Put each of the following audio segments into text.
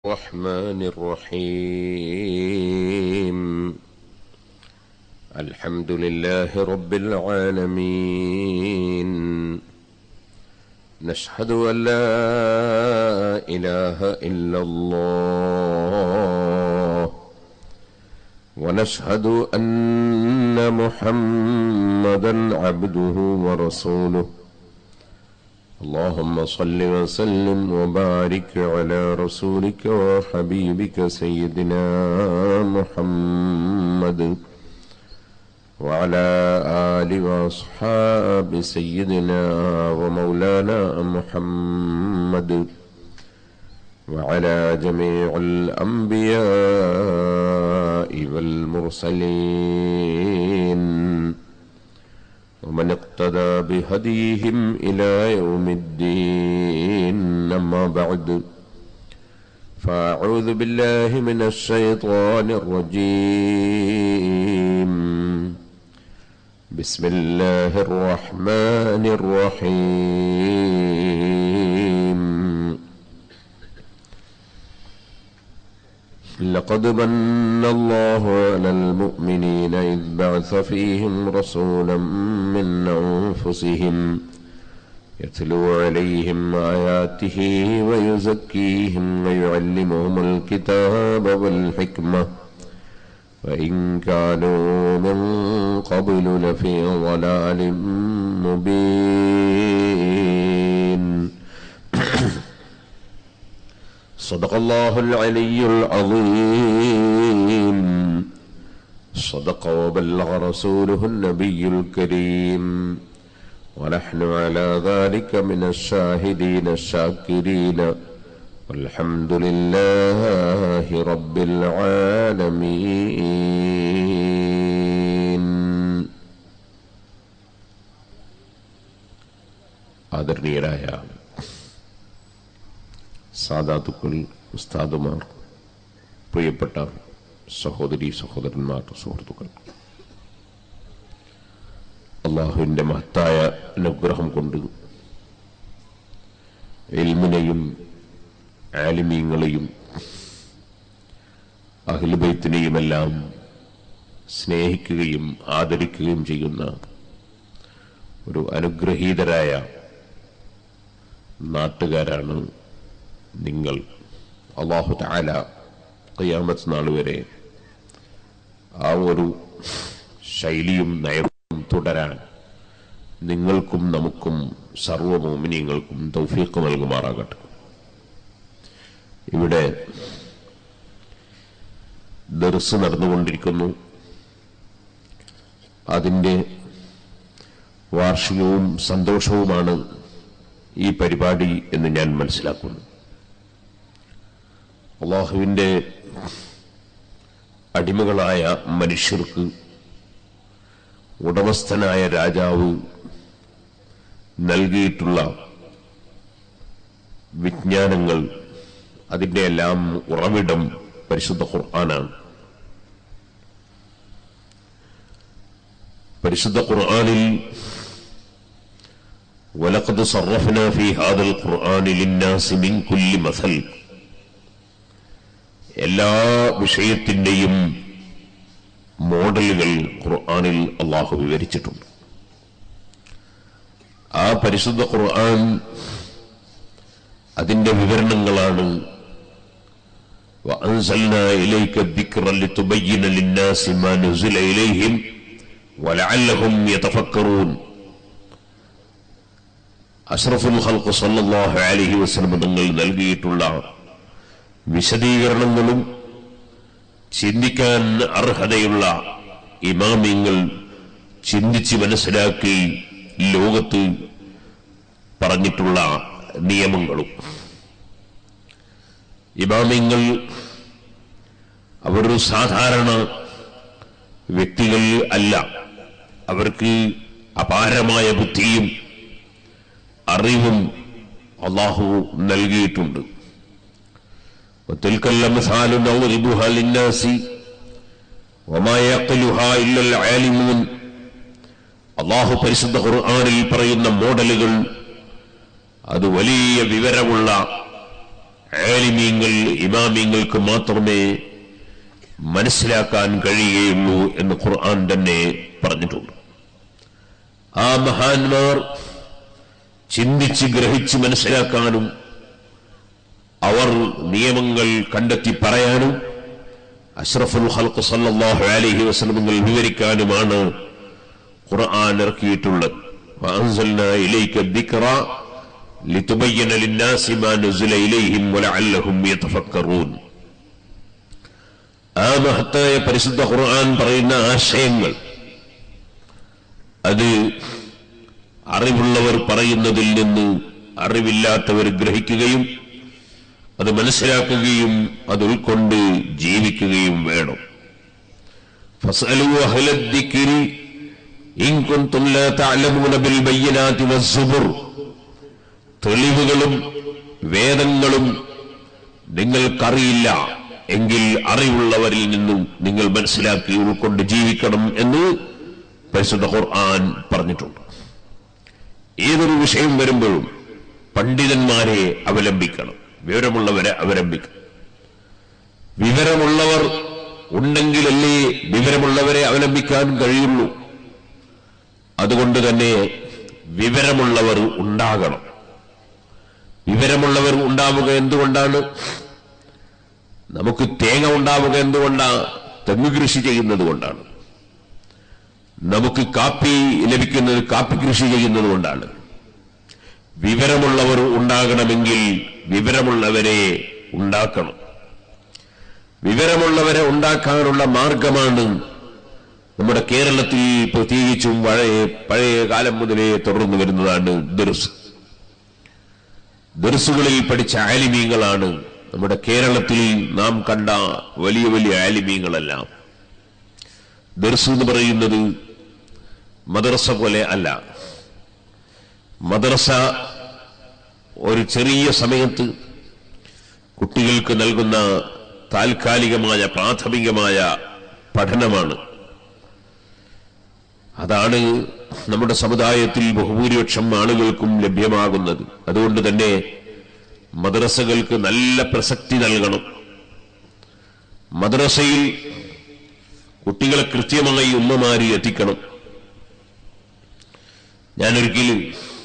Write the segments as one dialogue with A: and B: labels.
A: الرحمن الرحيم الحمد لله رب العالمين نشهد أن لا إله إلا الله ونشهد أن محمدا عبده ورسوله اللهم صل وسلم وبارك على رسولك وحبيبك سيدنا محمد وعلى آل وأصحاب سيدنا ومولانا محمد وعلى جميع الأنبياء والمرسلين ومن اقتدى بهديهم إلى يوم الدين أما بعد فأعوذ بالله من الشيطان الرجيم بسم الله الرحمن الرحيم لقد من الله على المؤمنين إذ بعث فيهم رسولا من أنفسهم يتلو عليهم آياته ويزكيهم ويعلمهم الكتاب والحكمة وإن كانوا من قبل لفي ضلال مبين صدق الله العلي العظيم صدق وبلغ رسوله النبي الكريم ونحن على ذلك من الشاهدين الشاكرين والحمد لله رب العالمين ആദരണീയരായ സാദാത്തുക്കൾ ഉസ്താദുമാർ പ്രിയപ്പെട്ട സഹോദരി സഹോദരന്മാർ സുഹൃത്തുക്കൾ അള്ളാഹുവിൻ്റെ മഹത്തായ അനുഗ്രഹം കൊണ്ട് എൽമിനെയും ആലിമീങ്ങളെയും അഖിലുബൈത്തിനെയുമെല്ലാം സ്നേഹിക്കുകയും ആദരിക്കുകയും ചെയ്യുന്ന ഒരു അനുഗ്രഹീതരായ നാട്ടുകാരാണ് നിങ്ങൾ അള്ളാഹു താല കയ്യാമത്ത് നാൾ വരെ ആ ഒരു ശൈലിയും നയവും തുടരാൻ നിങ്ങൾക്കും നമുക്കും സർവമോമിനിയങ്ങൾക്കും തൗഫീഖ് നൽകുമാറാകട്ടെ ഇവിടെ ദർസ് നടന്നുകൊണ്ടിരിക്കുന്നു അതിൻ്റെ വാർഷികവും സന്തോഷവുമാണ് ഈ പരിപാടി എന്ന് ഞാൻ മനസ്സിലാക്കുന്നു അള്ളാഹുവിൻ്റെ അടിമകളായ മനുഷ്യർക്ക് ഉടമസ്ഥനായ രാജാവ് നൽകിയിട്ടുള്ള വിജ്ഞാനങ്ങൾ അതിൻ്റെ എല്ലാം ഉറവിടം പരിശുദ്ധ ഖുർആനാണ് പരിശുദ്ധ ഖുർആനിൽ ولقد صرفنا في هذا القرآن للناس من كل مثل എല്ലാ വിഷയത്തിന്റെയും മോഡലുകൾ ഖുർആനിൽ അള്ളാഹു വിവരിച്ചിട്ടുണ്ട് ആ പരിശുദ്ധ ഖുർആൻ അതിന്റെ വിവരണങ്ങളാണ് وأنزلنا إليك الذكر لتبين للناس ما نزل إليهم ولعلهم يتفكرون അഷ്റഫുൽ ഖൽഖ് സല്ലല്ലാഹു അലൈഹി വസല്ലം തങ്ങൾ നൽകിയിട്ടുള്ള വിശദീകരണങ്ങളും ചിന്തിക്കാൻ അർഹതയുള്ള ഇമാമിങ്ങൾ ചിന്തിച്ച് മനസ്സിലാക്കി ലോകത്ത് പറഞ്ഞിട്ടുള്ള നിയമങ്ങളും ഇമാമിങ്ങൾ അവരൊരു സാധാരണ വ്യക്തികൾ അല്ല അവർക്ക് അപാരമായ ബുദ്ധിയും അറിവും അള്ളാഹു നൽകിയിട്ടുണ്ട് وتلك الأمثال نضربها للناس وما يعقلها إلا العالمون അള്ളാഹു പരിശുദ്ധ ഖുർആനിൽ പറയുന്ന മോഡലുകൾ അത് വലിയ വിവരമുള്ള ആലിമീങ്ങൾ ഇമാമിങ്ങൾക്ക് മാത്രമേ മനസ്സിലാക്കാൻ കഴിയുകയുള്ളൂ എന്ന് ഖുർആൻ തന്നെ പറഞ്ഞിട്ടുണ്ട് ആ മഹാന്മാർ ചിന്തിച്ച് ഗ്രഹിച്ച് മനസ്സിലാക്കാനും അവർ നിയമങ്ങൾ കണ്ടെത്തി പറയാനും അഷ്റഫുൽ ഹൽക്ക് സല്ലല്ലാഹു അലൈഹി വസല്ലമകൾ വിവരിക്കാനുമാണ് ഖുർആൻ ഇറക്കിയിട്ടുള്ളത് وأنزلنا إليك الذكر لتبين للناس ما نزل إليهم ولعلهم يتفكرون ആ മഹത്തായ പരിശുദ്ധ ഖുർആൻ പറയുന്ന ആശയങ്ങൾ അത് അറിവുള്ളവർ പറയുന്നതിൽ നിന്ന് അറിവില്ലാത്തവർ ഗ്രഹിക്കുകയും അത് മനസ്സിലാക്കുകയും അത് ഉൾക്കൊണ്ട് ജീവിക്കുകയും വേണം ഫസ്അലു അഹ്ല الذِّكْرِ ഇൻ കുൻതും ലാ തഅലമൂന ബിൽ ബയ്യിനാതി വസ്സുബുർ തെളിവുകളും വേദങ്ങളും നിങ്ങൾക്കറിയില്ല എങ്കിൽ അറിവുള്ളവരിൽ നിന്നും നിങ്ങൾ മനസ്സിലാക്കി ഉൾക്കൊണ്ട് ജീവിക്കണം എന്ന് പരിശുദ്ധ ഖുർആൻ പറഞ്ഞിട്ടുണ്ട് ഏതൊരു വിഷയം വരുമ്പോഴും പണ്ഡിതന്മാരെ അവലംബിക്കണം വിവരമുള്ളവരെ അവലംബിക്കണം വിവരമുള്ളവർ ഉണ്ടെങ്കിലല്ലേ വിവരമുള്ളവരെ അവലംബിക്കാൻ കഴിയുള്ളൂ അതുകൊണ്ട് തന്നെ വിവരമുള്ളവർ ഉണ്ടാകണം വിവരമുള്ളവർ ഉണ്ടാവുക എന്തുകൊണ്ടാണ് നമുക്ക് തേങ്ങ ഉണ്ടാവുക എന്തുകൊണ്ടാ തെങ്ങ് കൃഷി ചെയ്യുന്നത് കൊണ്ടാണ് നമുക്ക് കാപ്പി ലഭിക്കുന്നത് കാപ്പി കൃഷി ചെയ്യുന്നത് കൊണ്ടാണ് വിവരമുള്ളവർ ഉണ്ടാകണമെങ്കിൽ വിവരമുള്ളവരെ ഉണ്ടാക്കണം വിവരമുള്ളവരെ ഉണ്ടാക്കാനുള്ള മാർഗമാണ് നമ്മുടെ കേരളത്തിൽ പ്രത്യേകിച്ചും പഴയ പഴയ കാലം മുതലേ തുടർന്നു വരുന്നതാണ് ദർസ് ദർസുകളിൽ പഠിച്ച ആലിമീങ്ങളാണ് നമ്മുടെ കേരളത്തിൽ നാം കണ്ട വലിയ വലിയ ആലിമീങ്ങളെല്ലാം ദർസ് എന്ന് പറയുന്നത് മദ്രസ പോലെ അല്ല മദ്രസ ഒരു ചെറിയ സമയത്ത് കുട്ടികൾക്ക് നൽകുന്ന താൽക്കാലികമായ പ്രാഥമികമായ പഠനമാണ് അതാണ് നമ്മുടെ സമുദായത്തിൽ ബഹുഭൂരിപക്ഷം ആളുകൾക്കും ലഭ്യമാകുന്നത് അതുകൊണ്ട് തന്നെ മദ്രസകൾക്ക് നല്ല പ്രസക്തി നൽകണം മദ്രസയിൽ കുട്ടികളെ കൃത്യമായി ഉമ്മമാരി എത്തിക്കണം ഞാനൊരിക്കലും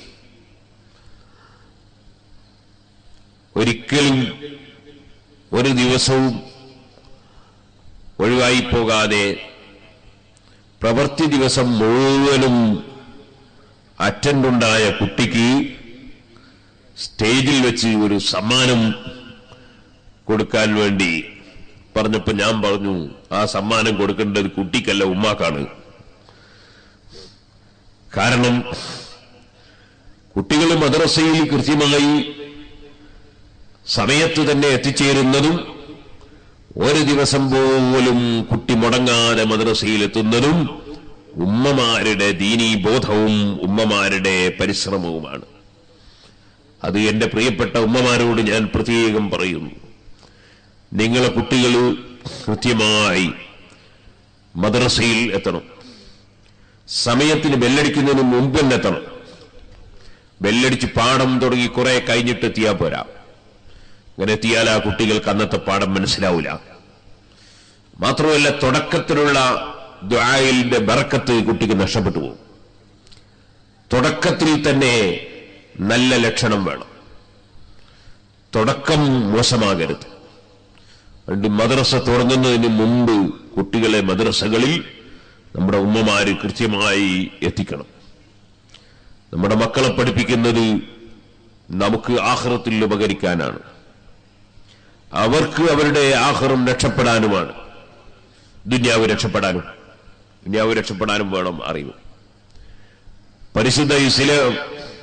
A: ഒരിക്കലും ഒരു ദിവസവും ഒഴിവായി പോകാതെ പ്രവൃത്തി ദിവസം മുഴുവനും അറ്റൻഡുണ്ടായ കുട്ടിക്ക് സ്റ്റേജിൽ വെച്ച് ഒരു സമ്മാനം കൊടുക്കാൻ വേണ്ടി പറഞ്ഞപ്പോ ഞാൻ പറഞ്ഞു ആ സമ്മാനം കൊടുക്കേണ്ടത് കുട്ടിക്കല്ല ഉമ്മാക്കാണ് കാരണം കുട്ടികൾ മദ്രസയിൽ കൃത്യമായി സമയത്ത് തന്നെ എത്തിച്ചേരുന്നതും ഒരു ദിവസം പോലും കുട്ടി മുടങ്ങാതെ മദ്രസയിൽ എത്തുന്നതും ഉമ്മമാരുടെ ദീനീ ബോധവും ഉമ്മമാരുടെ പരിശ്രമവുമാണ് അത് എന്റെ പ്രിയപ്പെട്ട ഉമ്മമാരോട് ഞാൻ പ്രത്യേകം പറയുന്നു നിങ്ങളെ കുട്ടികൾ കൃത്യമായി മദ്രസയിൽ എത്തണം സമയത്തിന് ബെല്ലടിക്കുന്നതിന് മുമ്പ് തന്നെ എത്തണം ബെല്ലടിച്ച് പാഠം തുടങ്ങി കുറെ കഴിഞ്ഞിട്ട് എത്തിയാൽ പോരാ അങ്ങനെ എത്തിയാൽ ആ കുട്ടികൾക്ക് അന്നത്തെ പാഠം മനസ്സിലാവില്ല മാത്രമല്ല തുടക്കത്തിലുള്ള ദ്വായിലിന്റെ ബറക്കത്ത് കുട്ടിക്ക് നഷ്ടപ്പെട്ടു പോകും തുടക്കത്തിൽ തന്നെ നല്ല ലക്ഷണം വേണം തുടക്കം മോശമാകരുത് അതുകൊണ്ട് മദ്രസ തുടങ്ങുന്നതിന് മുമ്പ് കുട്ടികളെ മദ്രസകളിൽ നമ്മുടെ ഉമ്മമാര് കൃത്യമായി എത്തിക്കണം നമ്മുടെ മക്കളെ പഠിപ്പിക്കുന്നത് നമുക്ക് ആഹ്റത്തിൽ ഉപകരിക്കാനാണ് അവർക്ക് അവരുടെ ആഹ്റം രക്ഷപ്പെടാനുമാണ് ദുന്യാവ് രക്ഷപ്പെടാനും ദുന്യാവ് രക്ഷപ്പെടാനും വേണം അറിവ് പരിശുദ്ധ ഇസ്ലാം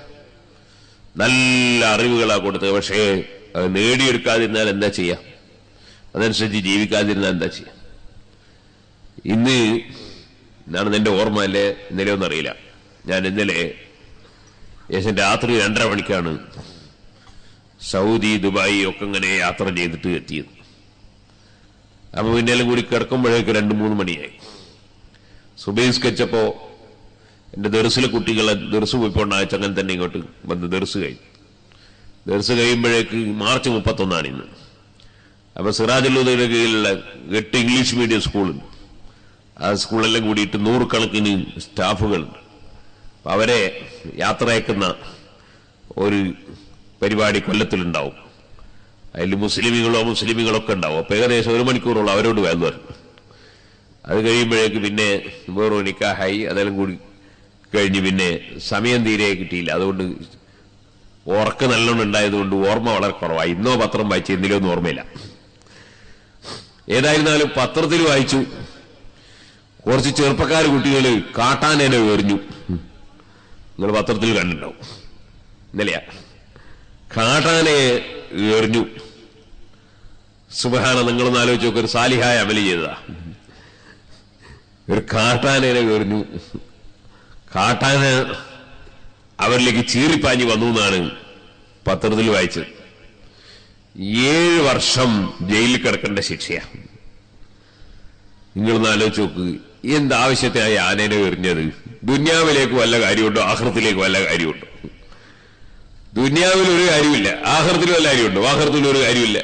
A: നല്ല അറിവുകളാ കൊടുത്തത് പക്ഷേ അത് നേടിയെടുക്കാതിരുന്നാൽ എന്താ ചെയ്യാം അതനുസരിച്ച് ജീവിക്കാതിരുന്നാൽ എന്താ ചെയ്യാം ഇന്ന് എന്നാണ് എന്റെ ഓർമ്മ അല്ലേ ഇന്നലെ ഒന്നും അറിയില്ല ഞാൻ ഇന്നലെ ഏകദേശം രാത്രി രണ്ടര മണിക്കാണ് സൗദി ദുബായി ഒക്കെ ഇങ്ങനെ യാത്ര ചെയ്തിട്ട് എത്തിയത് അപ്പൊ പിന്നെല്ലാം കൂടി കിടക്കുമ്പോഴേക്ക് രണ്ട് മൂന്ന് മണിയായി സുബൈസ്കച്ചപ്പോ എന്റെ ദർസിലെ കുട്ടികളെ ദർസ് പോയിപ്പോണ്ടായ ചങ്ങൻ തന്നെ ഇങ്ങോട്ട് വന്ന് ദർസ് കഴിഞ്ഞു ദർസ് കഴിയുമ്പോഴേക്ക് മാർച്ച് മുപ്പത്തൊന്നാണ് ഇന്ന് അപ്പൊ സിറാജുല്ലുദയുടെ കീഴിലുള്ള എട്ട് ഇംഗ്ലീഷ് മീഡിയം സ്കൂളുണ്ട് ആ സ്കൂളെല്ലാം കൂടിയിട്ട് നൂറുകണക്കിന് സ്റ്റാഫുകളുണ്ട് അപ്പൊ അവരെ യാത്ര അയക്കുന്ന ഒരു പരിപാടി കൊല്ലത്തിലുണ്ടാവും അതിൽ മുസ്ലിമികളോ മുസ്ലിമികളോ ഒക്കെ ഉണ്ടാവും അപ്പൊ ഏകദേശം ഒരു മണിക്കൂറോളം അവരോട് വേദ പറഞ്ഞു അത് കഴിയുമ്പോഴേക്ക് പിന്നെ വേറൊരു നിക്കാഹായി അതെല്ലാം കൂടി കഴിഞ്ഞ് പിന്നെ സമയം തീരെ കിട്ടിയില്ല അതുകൊണ്ട് ഉറക്ക് നല്ലോണം ഉണ്ടായതുകൊണ്ട് ഓർമ്മ വളരെ കുറവായി ഇന്നോ പത്രം വായിച്ചു എന്തിലോ ഒന്നും ഓർമ്മയില്ല ഏതായിരുന്നാലും പത്രത്തിൽ വായിച്ചു കുറച്ച് ചെറുപ്പക്കാർ കുട്ടികൾ കാട്ടാനേനെ എറിഞ്ഞു നിങ്ങൾ പത്രത്തിൽ കണ്ടിട്ടുണ്ടാവും ഇന്നലെയാ കാട്ടാനെ എറിഞ്ഞു സുബഹാന നിങ്ങളൊന്ന് ആലോചിച്ച് നോക്ക് ഒരു സാലിഹായ അമലി ചെയ്തതാ ഒരു കാട്ടാനേനെ എറിഞ്ഞു കാട്ടാന അവരിലേക്ക് ചീറിപ്പാഞ്ഞു വന്നു എന്നാണ് പത്രത്തിൽ വായിച്ചത് ഏഴ് വർഷം ജയിലിൽ കിടക്കേണ്ട ശിക്ഷയാണ് നിങ്ങളൊന്ന് ആലോചിച്ച് നോക്ക് എന്താവശ്യത്തിനായി ആനേനെ എറിഞ്ഞത് ദുന്യാവിലേക്ക് വല്ല കാര്യമുണ്ടോ ആഹൃത്തിലേക്ക് വല്ല കാര്യമുണ്ടോ ദുന്യാവിൽ ഒരു കാര്യമില്ല ആഹൃത്തിൽ വല്ല കാര്യമുണ്ടോ ആഹൃത്തിൽ ഒരു കാര്യമില്ല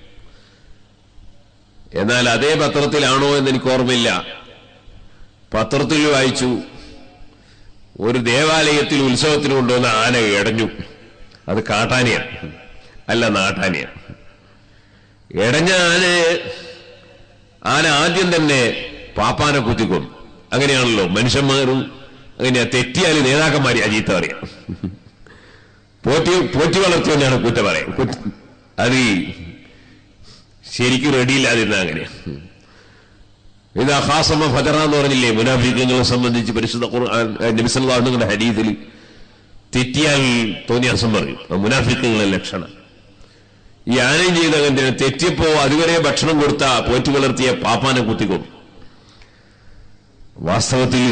A: എന്നാൽ അതേ പത്രത്തിലാണോ എന്ന് എനിക്ക് ഓർമ്മയില്ല പത്രത്തിൽ വായിച്ചു ഒരു ദേവാലയത്തിൽ ഉത്സവത്തിന് കൊണ്ടുവന്ന ആന ഇടഞ്ഞു അത് കാട്ടാനയാണ് അല്ല നാട്ടാനയാണ് ഇടഞ്ഞ ആന ആന ആദ്യം തന്നെ പാപ്പാനെ കുത്തിക്കൊന്നു അങ്ങനെയാണല്ലോ മനുഷ്യന്മാരും അങ്ങനെയാ തെറ്റിയാൽ നേതാക്കന്മാരെ അജീത്ത പറയാം പോറ്റി പോറ്റി വളർത്തിയോണ്ടാണ് കുറ്റ പറയാം കുറ്റ- അത് ഈ ശരിക്കും റെഡിയില്ലാതിരുന്ന അങ്ങനെ ഇത് അഹാസമ ഫജറ എന്ന് പറഞ്ഞില്ലേ മുനാഫിക്കങ്ങളെ സംബന്ധിച്ച് പരിശുദ്ധ ഖുർആൻ നബിസല്ലാഹുങ്ങളുടെ ഹരീതിൽ തെറ്റിയാൽ തോന്നിയാസം പറയും അത് മുനാഫിക്കങ്ങളെ ലക്ഷണം ഈ ആനയും ചെയ്ത എന്തിനാ തെറ്റിയപ്പോ അതുവരെ ഭക്ഷണം കൊടുത്ത പോറ്റി വളർത്തിയ പാപ്പാനെ കുത്തിക്കൊന്നു വാസ്തവത്തിൽ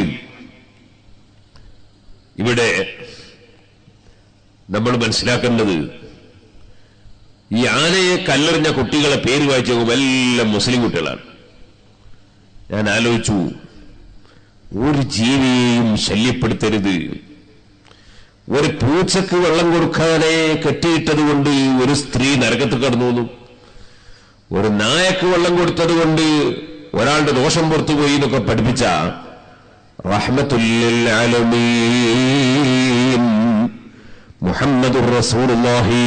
A: ഇവിടെ നമ്മൾ മനസ്സിലാക്കേണ്ടത് ഈ ആനയെ കല്ലെറിഞ്ഞ കുട്ടികളെ പേര് വായിച്ചു നോക്കുമ്പോൾ എല്ലാം മുസ്ലിം കുട്ടികളാണ് ഞാൻ ആലോചിച്ചു ഒരു ജീവിയെയും ശല്യപ്പെടുത്തരുത് ഒരു പൂച്ചക്ക് വെള്ളം കൊടുക്കാതെ കെട്ടിയിട്ടത് കൊണ്ട് ഒരു സ്ത്രീ നരകത്ത് കടന്നു വന്നു ഒരു നായക്ക് വെള്ളം കൊടുത്തത് കൊണ്ട് ഒരാളുടെ ദോഷം പുറത്തുപോയി എന്നൊക്കെ പഠിപ്പിച്ച റഹ്മത്തുല്ലിൽ ആലമീൻ മുഹമ്മദുർ റസൂലുള്ളാഹി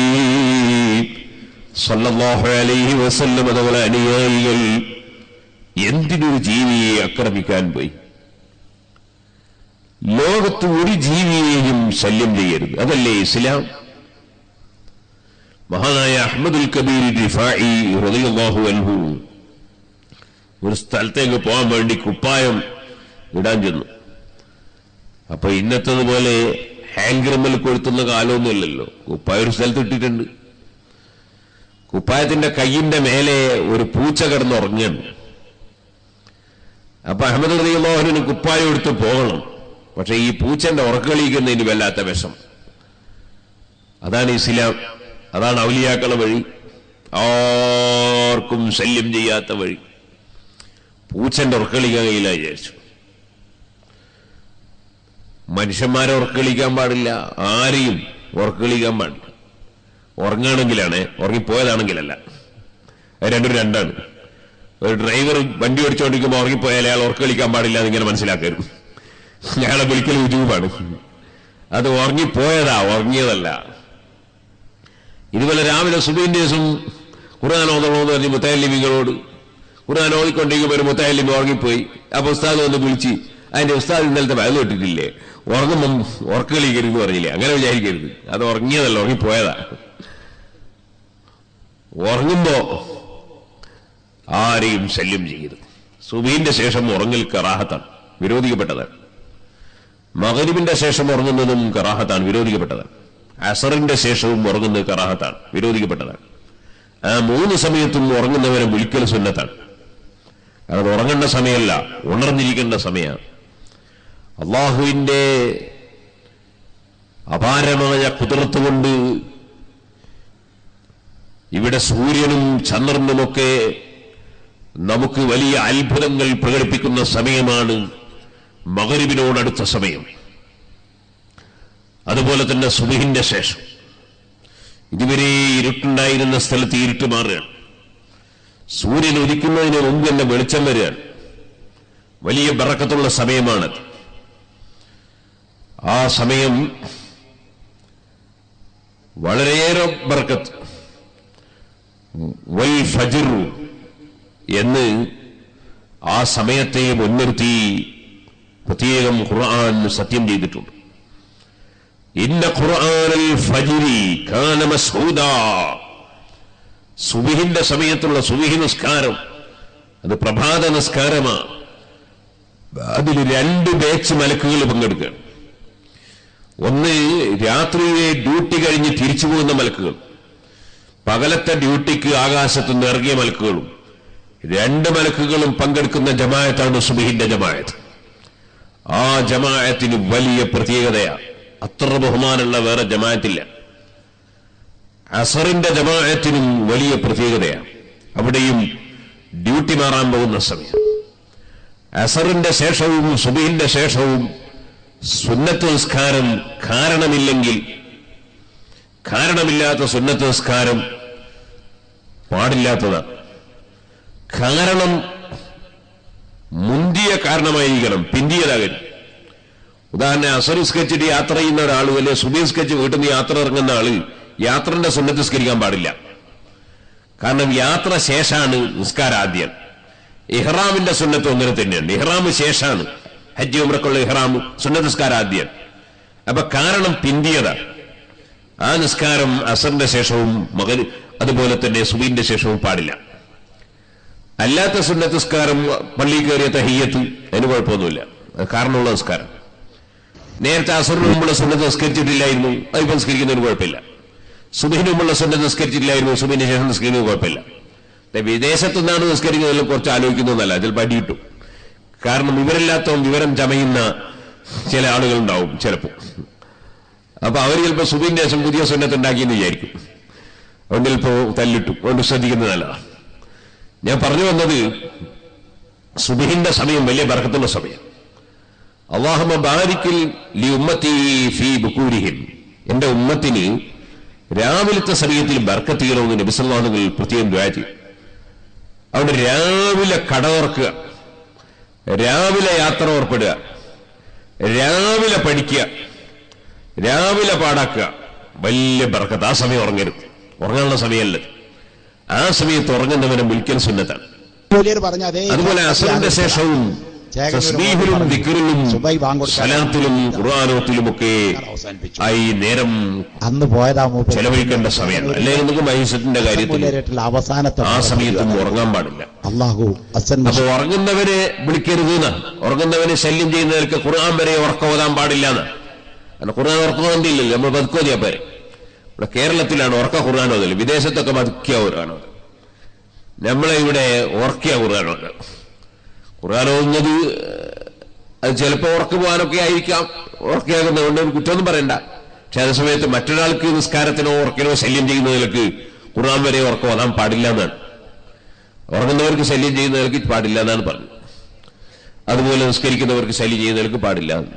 A: സല്ലല്ലാഹു അലൈഹി വസല്ലം അതുപോലെ അനുയായികൾ എന്തിനൊരു ജീവിയെ ആക്രമിക്കാൻ പോയി ലോകത്ത് ഒരു ജീവിയെയും ശല്യം ചെയ്യരുത് അതല്ലേ ഇസ്ലാം മഹാനായ അഹമ്മദുൽ കബീർ റിഫായി റളിയല്ലാഹു അൻഹു ഒരു സ്ഥലത്തേക്ക് പോകാൻ വേണ്ടി കുപ്പായം ഇടാൻ ചെന്നു അപ്പൊ ഇന്നത്തതുപോലെ ഹാങ്കർമൽ കൊളുത്തുന്ന കാലമൊന്നുമില്ലല്ലോ കുപ്പായ ഒരു സ്ഥലത്ത് ഇട്ടിട്ടുണ്ട് കുപ്പായത്തിന്റെ കയ്യിന്റെ മേലെ ഒരു പൂച്ച കിടന്നുറങ്ങുകയാണ് അപ്പൊ അഹമ്മദ് റളിയല്ലാഹുവിന് കുപ്പായം എടുത്ത് പോകണം പക്ഷെ ഈ പൂച്ചന്റെ ഉറക്കളിക്കുന്നതിന് വല്ലാത്ത വിഷം അതാണ് ഇസ്ലാം അതാണ് ഔലിയാക്കളെ വഴി ആർക്കും ശല്യം ചെയ്യാത്ത വഴി പൂച്ചന്റെ ഉറക്കളിക്കാൻ കഴിയില്ല വിചാരിച്ചു മനുഷ്യന്മാരെ ഉറക്കളിക്കാൻ പാടില്ല ആരെയും ഉറക്കളിക്കാൻ പാടില്ല ഉറങ്ങുകയാണെങ്കിലാണ് ഉറങ്ങിപ്പോയതാണെങ്കിലല്ല അത് രണ്ടും രണ്ടാണ് ഒരു ഡ്രൈവർ വണ്ടി ഓടിച്ചുകൊണ്ടിരിക്കുമ്പോൾ ഉറങ്ങിപ്പോയാൽ അയാൾ ഉറക്കളിക്കാൻ പാടില്ല എന്നിങ്ങനെ മനസ്സിലാക്കരുത് അയാളെ വിളിക്കൽ ഉജൂബാണ് അത് ഉറങ്ങിപ്പോയതാ ഉറങ്ങിയതല്ല ഇതുപോലെ രാവിലെ സുബീന്റെ ദിവസം ഖുർആൻ ഓതണമെന്ന് പറഞ്ഞ് മുത്തല്ലിമികളോട് ഖുർആൻ ഓതിക്കൊണ്ടിരിക്കുമ്പോൾ ഒരു മുത്തല്ലിമി ഉറങ്ങിപ്പോയി അപ്പൊ ഉസ്താദ് വന്ന് വിളിച്ച് അതിന്റെ ഉസ്താദ് ഇന്നലത്തെ വയല് തൊട്ടിട്ടില്ലേ ഉറങ്ങുമ്പം ഉറക്കളിക്കരുത് പറഞ്ഞില്ലേ അങ്ങനെ വിചാരിക്കരുത് അത് ഉറങ്ങിയതല്ല ഉറങ്ങിപ്പോയതാ ഉറങ്ങുമ്പോ ആരെയും ശല്യം ചെയ്യരുത് സുബീന്റെ ശേഷം ഉറങ്ങൽ കറാഹത്താണ് വിരോധിക്കപ്പെട്ടതാണ് മകരിബിന്റെ ശേഷം ഉറങ്ങുന്നതും കറാഹത്താണ് വിരോധിക്കപ്പെട്ടതാണ് അസറിന്റെ ശേഷവും ഉറങ്ങുന്നത് കറാഹത്താണ് വിരോധിക്കപ്പെട്ടതാണ് ആ മൂന്ന് സമയത്തും ഉറങ്ങുന്നവരെ വിളിക്കൽ സുന്നത്താണ് കാരണം അത് ഉറങ്ങേണ്ട സമയമല്ല ഉണർന്നിരിക്കേണ്ട സമയമാണ് അള്ളാഹുവിന്റെ അപാരമായ കുതിർത്ത് കൊണ്ട് ഇവിടെ സൂര്യനും ചന്ദ്രനുമൊക്കെ നമുക്ക് വലിയ അത്ഭുതങ്ങൾ പ്രകടിപ്പിക്കുന്ന സമയമാണ് മകരിബിനോടടുത്ത സമയം അതുപോലെ തന്നെ സുബിഹിന്റെ ശേഷം ഇതുവരെ ഇരുട്ടുണ്ടായിരുന്ന സ്ഥലത്ത് ഇരുട്ട് മാറുകയാണ് സൂര്യൻ ഉദിക്കുന്നതിന് മുമ്പ് തന്നെ വെളിച്ചം വരികയാണ് വലിയ ബറക്കത്തുള്ള സമയമാണത് ആ സമയം വളരെയേറെ ബർക്കത്ത് വൽ ഫജിറു എന്ന് ആ സമയത്തെ മുൻനിർത്തി പ്രത്യേകം ഖുർആൻ സത്യം ചെയ്തിട്ടുണ്ട് ഇന്ന ഖുർആനൽ ഫജിരി കാന മസ്ഊദാ സുബിഹിന്റെ സമയത്തുള്ള സുബിഹി നിസ്കാരം അത് പ്രഭാത നിസ്കാരമാണ് അതിൽ രണ്ട് ബാച്ച് മലക്കുകൾ പങ്കെടുക്കുകയാണ് ഒന്ന് രാത്രിയിലെ ഡ്യൂട്ടി കഴിഞ്ഞ് തിരിച്ചു പോകുന്ന മലക്കുകൾ പകലത്തെ ഡ്യൂട്ടിക്ക് ആകാശത്ത് നിന്ന് ഇറങ്ങിയ മലക്കുകളും രണ്ട് മലക്കുകളും പങ്കെടുക്കുന്ന ജമായത്താണ് സുബിഹിന്റെ ജമായത്ത് ആ ജമായത്തിന് വലിയ പ്രത്യേകതയാണ് അത്ര ബഹുമാനമുള്ള വേറെ ജമായത്തില്ല അസറിന്റെ ജമാഅത്തിനും വലിയ പ്രത്യേകതയാണ് അവിടെയും ഡ്യൂട്ടി മാറാൻ പോകുന്ന സമയം അസറിന്റെ ശേഷവും സുബീന്റെ ശേഷവും സുന്നത്ത് നിസ്കാരം കാരണമില്ലെങ്കിൽ കാരണമില്ലാത്ത സുന്നത്ത് നിസ്കാരം പാടില്ലാത്തതാണ് കാരണം മുന്തിയ കാരണമായിരിക്കണം പിന്തിയതാകരുത് ഉദാഹരണം അസർ സ്കെച്ചിട്ട് യാത്ര ചെയ്യുന്ന ഒരാൾ വലിയ സുബി സ്കെച്ച് വീട്ടിൽ നിന്ന് യാത്ര ഇറങ്ങുന്ന ആള് യാത്രന്റെ സുന്നത്ത് നിസ്കരിക്കാൻ പാടില്ല കാരണം യാത്ര ശേഷാണ് നിസ്കാരം ആദ്യം ഇഹ്റാമിന്റെ സുന്നത്ത് ഒന്നിനെ തന്നെയാണ് ഇഹ്റാം ശേഷാണ് ഹജ്ജ് ഉമ്രക്കുള്ള ഇഹ്റാം സുന്നത്ത് നിസ്കാരം ആദ്യം അപ്പൊ കാരണം പിന്തിയതാണ് ആ നിസ്കാരം അസറിന്റെ ശേഷവും മകൻ അതുപോലെ തന്നെ സുബീന്റെ ശേഷവും പാടില്ല അല്ലാത്ത സുന്നത്ത് നിസ്കാരം പള്ളിയിൽ കയറിയ തഹിയത്ത് അതിന് കുഴപ്പമൊന്നുമില്ല അത് കാരണമുള്ള നിസ്കാരം നേരത്തെ അസറിന് മുമ്പുള്ള സുന്നത്ത് നിസ്കരിച്ചിട്ടില്ലായിരുന്നു അതിപ്പോ നിസ്കരിക്കുന്നതിന് കുഴപ്പമില്ല സുബിന് മുമ്പുള്ള സുന്നത്ത് നിസ്കരിച്ചിട്ടില്ലായിരുന്നു സുബിന് ശേഷം നിസ്കരിക്കുന്നത് കുഴപ്പമില്ല ദേ വിദേശത്തു നിന്നാണ് നിസ്കരിക്കുന്നതിൽ കുറച്ച് ആലോചിക്കുന്നതല്ല അതിൽ പടി കിട്ടും കാരണം വിവരമില്ലാത്തവൻ വിവരം ചമയുന്ന ചില ആളുകളുണ്ടാവും ചിലപ്പോൾ അപ്പൊ അവർ ചിലപ്പോൾ സുബിന്റെ ശേഷം പുതിയ സുന്നത്ത് ഉണ്ടാക്കിയെന്ന് വിചാരിക്കും അതുകൊണ്ട് ചിലപ്പോൾ തല്ലിട്ടു അതുകൊണ്ട് ശ്രദ്ധിക്കുന്നത് നല്ലതാണ് ഞാൻ പറഞ്ഞു വന്നത് സുബിഹിന്റെ സമയം വലിയ ബർക്കത്തുള്ള സമയം അള്ളാഹുമ ബാരിക്കിൽ ലി ഉമ്മത്തി ഫീ ബുക്കൂരിഹിം എന്റെ ഉമ്മത്തിന് രാവിലത്തെ സമയത്തിൽ ബർക്കത്ത് ചെയ്യണമെന്ന് നബിസല്ലാഹുകൾ പ്രത്യേകം ദ്വാ ചെയ്യും അവിടെ രാവിലെ കടവർക്കുക രാവിലെ യാത്ര ഓർപ്പെടുക രാവിലെ പഠിക്കുക രാവിലെ പാടാക്കുക വലിയ ബർക്കത്ത് ആ സമയം ഉറങ്ങരുത് ഉറങ്ങാനുള്ള സമയമല്ല ആ സമയത്ത് ഉറങ്ങുന്നവനെ വിൽക്കൽ സുന്നത്താണ്
B: മൂല്യർ പറഞ്ഞ അതേ
A: അതുപോലെ അസറിന്റെ ശേഷവും തസ്ബീഹിലും ദിക്റിലും
B: സുബൈ ബാങ്ക് കൊടുക്കാൻ
A: സലാത്തിലും ഖുർആാനത്തിലുമൊക്കെ
B: അവസാനിപ്പിച്ചു
A: ആയി നേരം
B: അന്ന് പോയതാ മൂപ്പര്.
A: ചെലവഴിക്കേണ്ട സമയമാണ് അല്ലെങ്കിൽ നമുക്ക് മൈസത്തിന്റെ കാര്യത്തിൽ
B: മൂല്യരായിട്ടുള്ള അവസാനത്തെ
A: ആ സമയത്തും ഉറങ്ങാൻ പാടില്ല
B: അള്ളാഹു അസൻ
A: അപ്പൊ ഉറങ്ങുന്നവനെ വിളിക്കരുത് എന്ന് ഉറങ്ങുന്നവനെ ശല്യം ചെയ്യുന്നവർക്ക് ഖുർആൻ വരെ ഉറക്കം ഓതാൻ പാടില്ല എന്ന് കാരണം ഖുർആൻ ഉറക്കം ഓതില്ലല്ലോ നമ്മൾ പതുക്കോതിയാ പോരെ ഇവിടെ കേരളത്തിലാണ് ഉറക്ക ഖുർആൻ ഓതല് വിദേശത്തൊക്കെ പതുക്കിയ ഖുർആൻ ഓതൽ നമ്മളെ ഇവിടെ ഉറക്കിയ ഖുർആൻ ഓതൽ ഖുർആൻ ഓതുന്നത് അത് ചിലപ്പോൾ ഉറക്കു പോകാനൊക്കെ ആയിരിക്കാം ഉറക്കിയാകുന്നതുകൊണ്ട് ഒരു കുറ്റമൊന്നും പറയണ്ട പക്ഷെ അതേ സമയത്ത് മറ്റൊരാൾക്ക് നിസ്കാരത്തിനോ ഉറക്കിനോ ശല്യം ചെയ്യുന്നതിലേക്ക് ഖുർആൻ വരെ ഉറക്കം ഓതാൻ പാടില്ല എന്നാണ് ഉറങ്ങുന്നവർക്ക് ശല്യം ചെയ്യുന്നവർക്ക് പാടില്ല എന്നാണ് പറഞ്ഞത് അതുപോലെ നിസ്കരിക്കുന്നവർക്ക് ശല്യം ചെയ്യുന്നവർക്ക് പാടില്ല എന്ന്.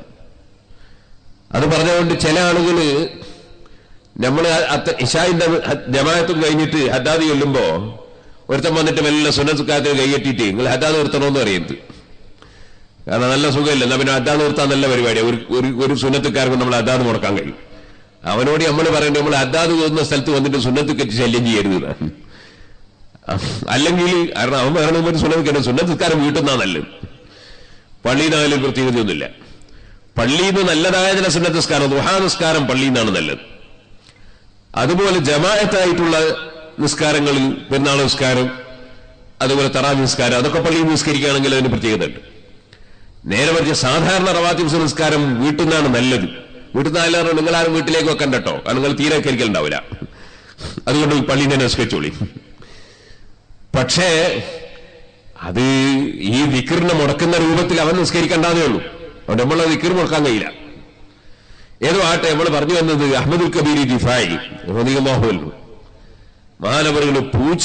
A: അത് പറഞ്ഞുകൊണ്ട് ചില ആളുകള് നമ്മൾ ഇഷായിന്റെ ജമാഅത്തും കഴിഞ്ഞിട്ട് ഹദ്ദാദ് ചൊല്ലുമ്പോ ഒരുത്തൻ വന്നിട്ട് മെല്ലെ സുന്നത്തുക്കാരത്തിന് കൈകെട്ടിയിട്ട് നിങ്ങൾ ഹദ്ദാദ് നിർത്തണമെന്ന് പറയുന്നത് കാരണം നല്ല സുഖമില്ല എന്നാ പിന്നെ ഹദ്ദാദ് നിർത്താൻ നല്ല പരിപാടിയാണ് ഒരു ഒരു ഒരു സുന്നത്തുകാർക്ക് നമ്മൾ ഹദ്ദാദ് മുടക്കാൻ കഴിയും അവനോട് നമ്മൾ പറയേണ്ടത് നമ്മൾ ഹദ്ദാദ് പോകുന്ന സ്ഥലത്ത് വന്നിട്ട് സുന്നത്തുക്കറ്റ് ശല്യം ചെയ്യരുത് എന്നാണ്. അല്ലെങ്കിൽ കാരണം അവൻ പറയണ ഒരു സുന്നത്ത് കേട്ടോ സുന്നത്തുകാരൻ വീട്ടിൽ നിന്നാ നല്ലത് പള്ളിയിൽ നിന്നായാലും പ്രത്യേകതയൊന്നുമില്ല പള്ളിയിൽ നിന്ന് നല്ലതായ ചില സുന്നത്തസ്കാരം ദുഹാ നിസ്കാരം പള്ളിയിൽ നിന്നാണ് നല്ലത് അതുപോലെ ജമാഅത്തായിട്ടുള്ള നിസ്കാരങ്ങളിൽ പെരുന്നാൾ നിസ്കാരം അതുപോലെ തറാവി നിസ്കാരം അതൊക്കെ പള്ളിയിൽ നിന്ന് നിസ്കരിക്കുകയാണെങ്കിൽ അതിന് പ്രത്യേകതയുണ്ട് നേരെ മറിച്ച് സാധാരണ റവാത്തിബ്സ് നിസ്കാരം വീട്ടിൽ നിന്നാണ് നല്ലത് വീട്ടിൽ നിന്നായാലും നിങ്ങളാരും വീട്ടിലേക്ക് വെക്കണ്ട കേട്ടോ കാരണം നിങ്ങൾ തീരെ കരിക്കലുണ്ടാവില്ല അതുകൊണ്ട് പള്ളിയിൽ തന്നെ നിസ്കരിച്ചോളി പക്ഷേ അത് ഈ വിക്രിനെ മുടക്കുന്ന രൂപത്തിൽ അവൻ നിസ്കരിക്കേണ്ടതേ ഉള്ളൂ അതുകൊണ്ട് നമ്മൾ വിക്രി മുടക്കാൻ കഴിയില്ല ഏതോ ആട്ടെ നമ്മൾ പറഞ്ഞു വന്നത് അഹമ്മദുൽ കബീർ ദിഫായി റളിയല്ലാഹുവല്ലു മഹാനവറുകൾ പൂച്ച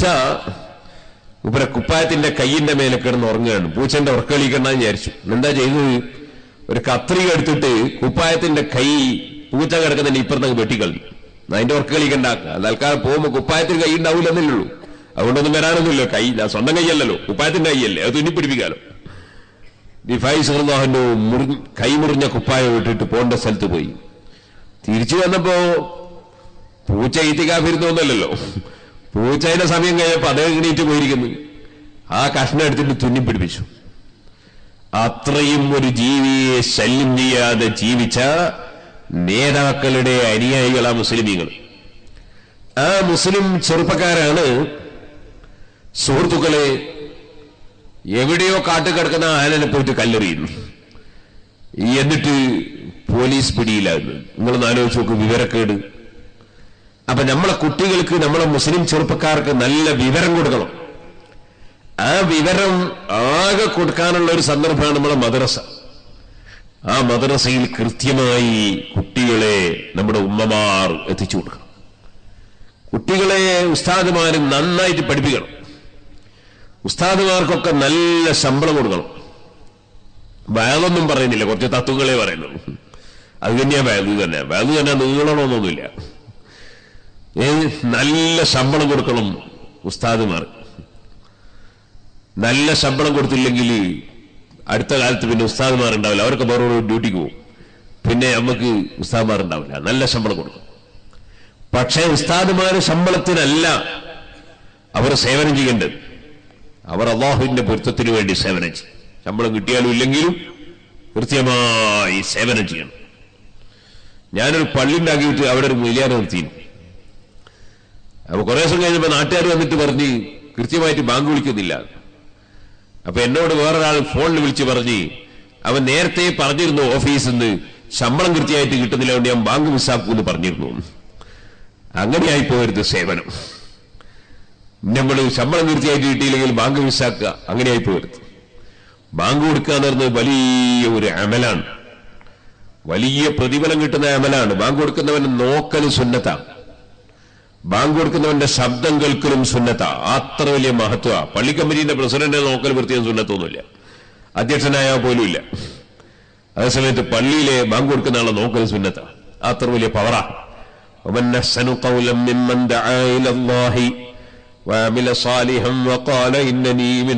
A: ഇവരെ കുപ്പായത്തിന്റെ കയ്യിന്റെ മേലെ കിടന്ന് ഉറങ്ങുകയാണ് പൂച്ചന്റെ ഉറക്കളിക്കണ്ടെന്ന് വിചാരിച്ചു എന്താ ചെയ്തത് ഒരു കത്രിക എടുത്തിട്ട് കുപ്പായത്തിന്റെ കൈ പൂച്ച കിടക്കുന്നതിന്റെ ഇപ്പുറത്തങ്ങ് വെട്ടിക്കളഞ്ഞു അതിന്റെ ഉറക്ക കളിക്കണ്ടാക്കുക തൽക്കാലം പോകുമ്പോ കുപ്പായത്തിന് കൈ ഉണ്ടാവില്ലെന്നല്ലേ ഉള്ളൂ അതുകൊണ്ടൊന്നും വരാനൊന്നുമില്ല കൈ ഞാൻ സ്വന്തം കൈയല്ലല്ലോ കുപ്പായത്തിന്റെ കൈയല്ലേ അത് തുന്നിപ്പിടിപ്പിക്കാലോ ദിഫായി സുഹൃദാഹന്റെ മുറി കൈ മുറിഞ്ഞ കുപ്പായം ഇട്ടിട്ട് പോണ്ട സ്ഥലത്ത് പോയി തിരിച്ചു വന്നപ്പോ പൂച്ച ഈത്തിക്കാഫിരുന്നൊന്നല്ലല്ലോ പൂച്ചയുടെ സമയം കഴിഞ്ഞപ്പോ അതേ എണീറ്റ് പോയിരിക്കുന്നു ആ കഷ്ണം എടുത്തിട്ട് തുന്നിപ്പിടിപ്പിച്ചു അത്രയും ഒരു ജീവിയെ ശല്യം ചെയ്യാതെ ജീവിച്ച നേതാക്കളുടെ അനുയായികളാ മുസ്ലിമീങ്ങൾ ആ മുസ്ലിം ചെറുപ്പക്കാരാണ് സുഹൃത്തുക്കളെ എവിടെയോ കാട്ടുകിടക്കുന്ന ആനനെ പോയിട്ട് കല്ലെറിയുന്നു എന്നിട്ട് പോലീസ് പിടിയിലാകുന്നു നിങ്ങളൊന്ന് ആലോചിച്ച് നോക്ക് വിവരക്കേട് അപ്പൊ നമ്മളെ കുട്ടികൾക്ക് നമ്മളെ മുസ്ലിം ചെറുപ്പക്കാർക്ക് നല്ല വിവരം കൊടുക്കണം ആ വിവരം ആകെ കൊടുക്കാനുള്ള ഒരു സന്ദർഭമാണ് നമ്മളെ മദ്രസ ആ മദ്രസയിൽ കൃത്യമായി കുട്ടികളെ നമ്മുടെ ഉമ്മമാർ എത്തിച്ചു കൊടുക്കണം കുട്ടികളെ ഉസ്താദുമാർ നന്നായിട്ട് പഠിപ്പിക്കണം ഉസ്താദുമാർക്കൊക്കെ നല്ല ശമ്പളം കൊടുക്കണം വയലൊന്നും പറയുന്നില്ല കുറച്ച് തത്വങ്ങളെ പറയുന്നുള്ളൂ അത് തന്നെയാ വയലു തന്നെ വയലു തന്നെ നീളണമെന്നൊന്നുമില്ല ഏ, നല്ല ശമ്പളം കൊടുക്കണം ഉസ്താദുമാർ നല്ല ശമ്പളം കൊടുത്തില്ലെങ്കിൽ അടുത്ത കാലത്ത് പിന്നെ ഉസ്താദുമാർ ഉണ്ടാവില്ല അവരൊക്കെ വേറെ ഡ്യൂട്ടിക്ക് പോകും പിന്നെ നമുക്ക് ഉസ്താദുമാർ ഉണ്ടാവില്ല നല്ല ശമ്പളം കൊടുക്കും പക്ഷേ ഉസ്താദുമാര് ശമ്പളത്തിനല്ല അവർ സേവനം ചെയ്യേണ്ടത് അവർ അള്ളാഹുവിന്റെ പൊരുത്തത്തിന് വേണ്ടി സേവനം ചെയ്യും ശമ്പളം കിട്ടിയാലും ഇല്ലെങ്കിലും കൃത്യമായി സേവനം ചെയ്യണം ഞാനൊരു പള്ളി ഉണ്ടാക്കിയിട്ട് അവിടെ ഒരു മിലിയാർ നിർത്തിയിരുന്നു അപ്പൊ കുറെ ദിവസം കഴിഞ്ഞപ്പോ നാട്ടുകാർ വന്നിട്ട് പറഞ്ഞ് കൃത്യമായിട്ട് ബാങ്ക് വിളിക്കുന്നില്ല അപ്പൊ എന്നോട് വേറൊരാൾ ഫോണിൽ വിളിച്ച് പറഞ്ഞ് അവൻ നേരത്തെ പറഞ്ഞിരുന്നു ഓഫീസിൽ നിന്ന് ശമ്പളം കൃത്യമായിട്ട് കിട്ടുന്നില്ല കൊണ്ട് ഞാൻ ബാങ്ക് മിസ്സാക്കൂന്ന് പറഞ്ഞിരുന്നു അങ്ങനെയായി പോകരുത് സേവനം നമ്മൾ ശമ്പളം കൃത്യമായിട്ട് കിട്ടിയില്ലെങ്കിൽ ബാങ്ക് മിസ്സാക്കുക അങ്ങനെയായി പോകരുത് ബാങ്ക് കൊടുക്കുക എന്ന് പറയുന്നത് വലിയ ഒരു അമലാണ് വലിയ പ്രതിഫലം കിട്ടുന്ന അമലാണ് ബാങ്ക് കൊടുക്കുന്നവൻ നോക്കലും സുന്നത്താണ് ബാങ്ക് കൊടുക്കുന്നവന്റെ ശബ്ദം കേൾക്കലും സുന്നത്ത അത്ര വലിയ മഹത്വ പള്ളി കമ്മിറ്റിന്റെ പ്രസിഡന്റ് നോക്കൽ വൃത്തിയും സുന്നത്തൊന്നുമില്ല അധ്യക്ഷനായാൽ പോലും ഇല്ല അതേസമയത്ത് പള്ളിയിലെ ബാങ്ക് കൊടുക്കുന്ന ആളെ നോക്കൽ സുന്നത്ത അത്ര വലിയ പവറാ ومن أحسن قولا ممن دعا إلى الله وعمل صالحا وقال إنني من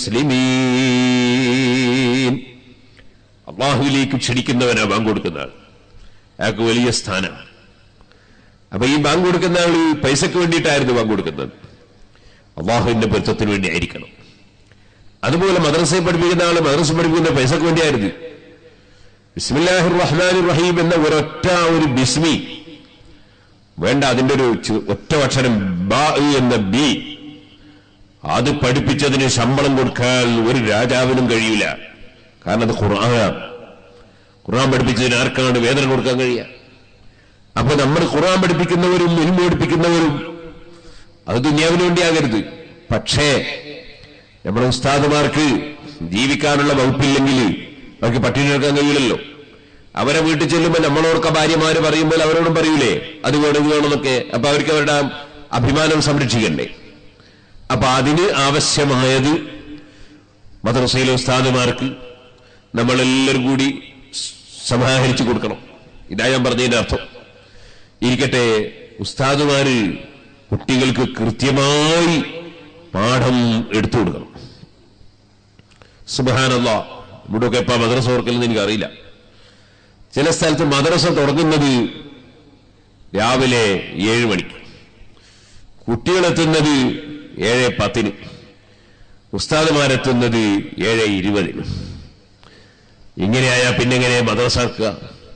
A: المسلمين അള്ളാഹുവിലേക്ക് ക്ഷണിക്കുന്നവനാ ബാങ്ക് കൊടുക്കുന്ന ആൾ അയാൾക്ക് വലിയ സ്ഥാനമാണ് അപ്പൊ ഈ ബാങ്ക് കൊടുക്കുന്ന ആള് പൈസക്ക് വേണ്ടിയിട്ടായിരുന്നു ബാങ്ക് കൊടുക്കുന്നത് അള്ളാഹുവിന്റെ പൊരുത്തത്തിന് വേണ്ടി ആയിരിക്കണം അതുപോലെ മദ്രസയെ പഠിപ്പിക്കുന്ന ആള് മദ്രസ പഠിപ്പിക്കുന്ന പൈസക്ക് വേണ്ടിയായിരുന്നു ബിസ്മില്ലാഹിർ റഹ്മാൻ റഹീം എന്ന ഒരൊറ്റ ഒരു ബിസ്മി വേണ്ട അതിന്റെ ഒരു ചു- ഒറ്റ അക്ഷരം ബ എന്ന ബി അത് പഠിപ്പിച്ചതിന് ശമ്പളം കൊടുക്കാൻ ഒരു രാജാവിനും കഴിയില്ല കാരണം അത് ഖുർആനാണ് ഖുർആൻ പഠിപ്പിച്ചതിന് ആർക്കാണ് വേതനം കൊടുക്കാൻ കഴിയുക അപ്പൊ നമ്മൾ ഖുർആൻ പഠിപ്പിക്കുന്നവരും ഇൽമ പഠിപ്പിക്കുന്നവരും അത് ദുന്യാവിന് വേണ്ടിയാകരുത് പക്ഷേ നമ്മുടെ ഉസ്താദുമാർക്ക് ജീവിക്കാനുള്ള വകുപ്പില്ലെങ്കിൽ അവർക്ക് പട്ടിണി എടുക്കാൻ കഴിയില്ലല്ലോ അവരെ വീട്ടിൽ ചെല്ലുമ്പോൾ നമ്മളോർക്ക ഭാര്യമാര് പറയുമ്പോൾ അവരോടും പറയൂലേ അത് വേണം ഇത് വേണമെന്നൊക്കെ അപ്പൊ അവർക്ക് അവരുടെ അഭിമാനം സംരക്ഷിക്കണ്ടേ അപ്പൊ അതിന് ആവശ്യമായത് മദ്രസയിലെ ഉസ്താദുമാർക്ക് നമ്മളെല്ലാവരും കൂടി സമാഹരിച്ചു കൊടുക്കണം ഇതാ ഞാൻ പറഞ്ഞതിന്റെ അർത്ഥം ഇരിക്കട്ടെ ഉസ്താദുമാര് കുട്ടികൾക്ക് കൃത്യമായി പാഠം എടുത്തു കൊടുക്കണം സുബഹാനല്ല ഇവിടെയൊക്കെ ഇപ്പൊ മദ്രസ ഓർക്കലെന്ന് എനിക്കറിയില്ല ചില സ്ഥലത്ത് മദ്രസ തുടങ്ങുന്നത് രാവിലെ ഏഴ് മണിക്ക് കുട്ടികളെത്തുന്നത് ഏഴ് പത്തിന് ഉസ്താദുമാരെത്തുന്നത് ഏഴ് ഇരുപതിന് ഇങ്ങനെയായാൽ പിന്നെ എങ്ങനെ മദ്രസ ആക്കുക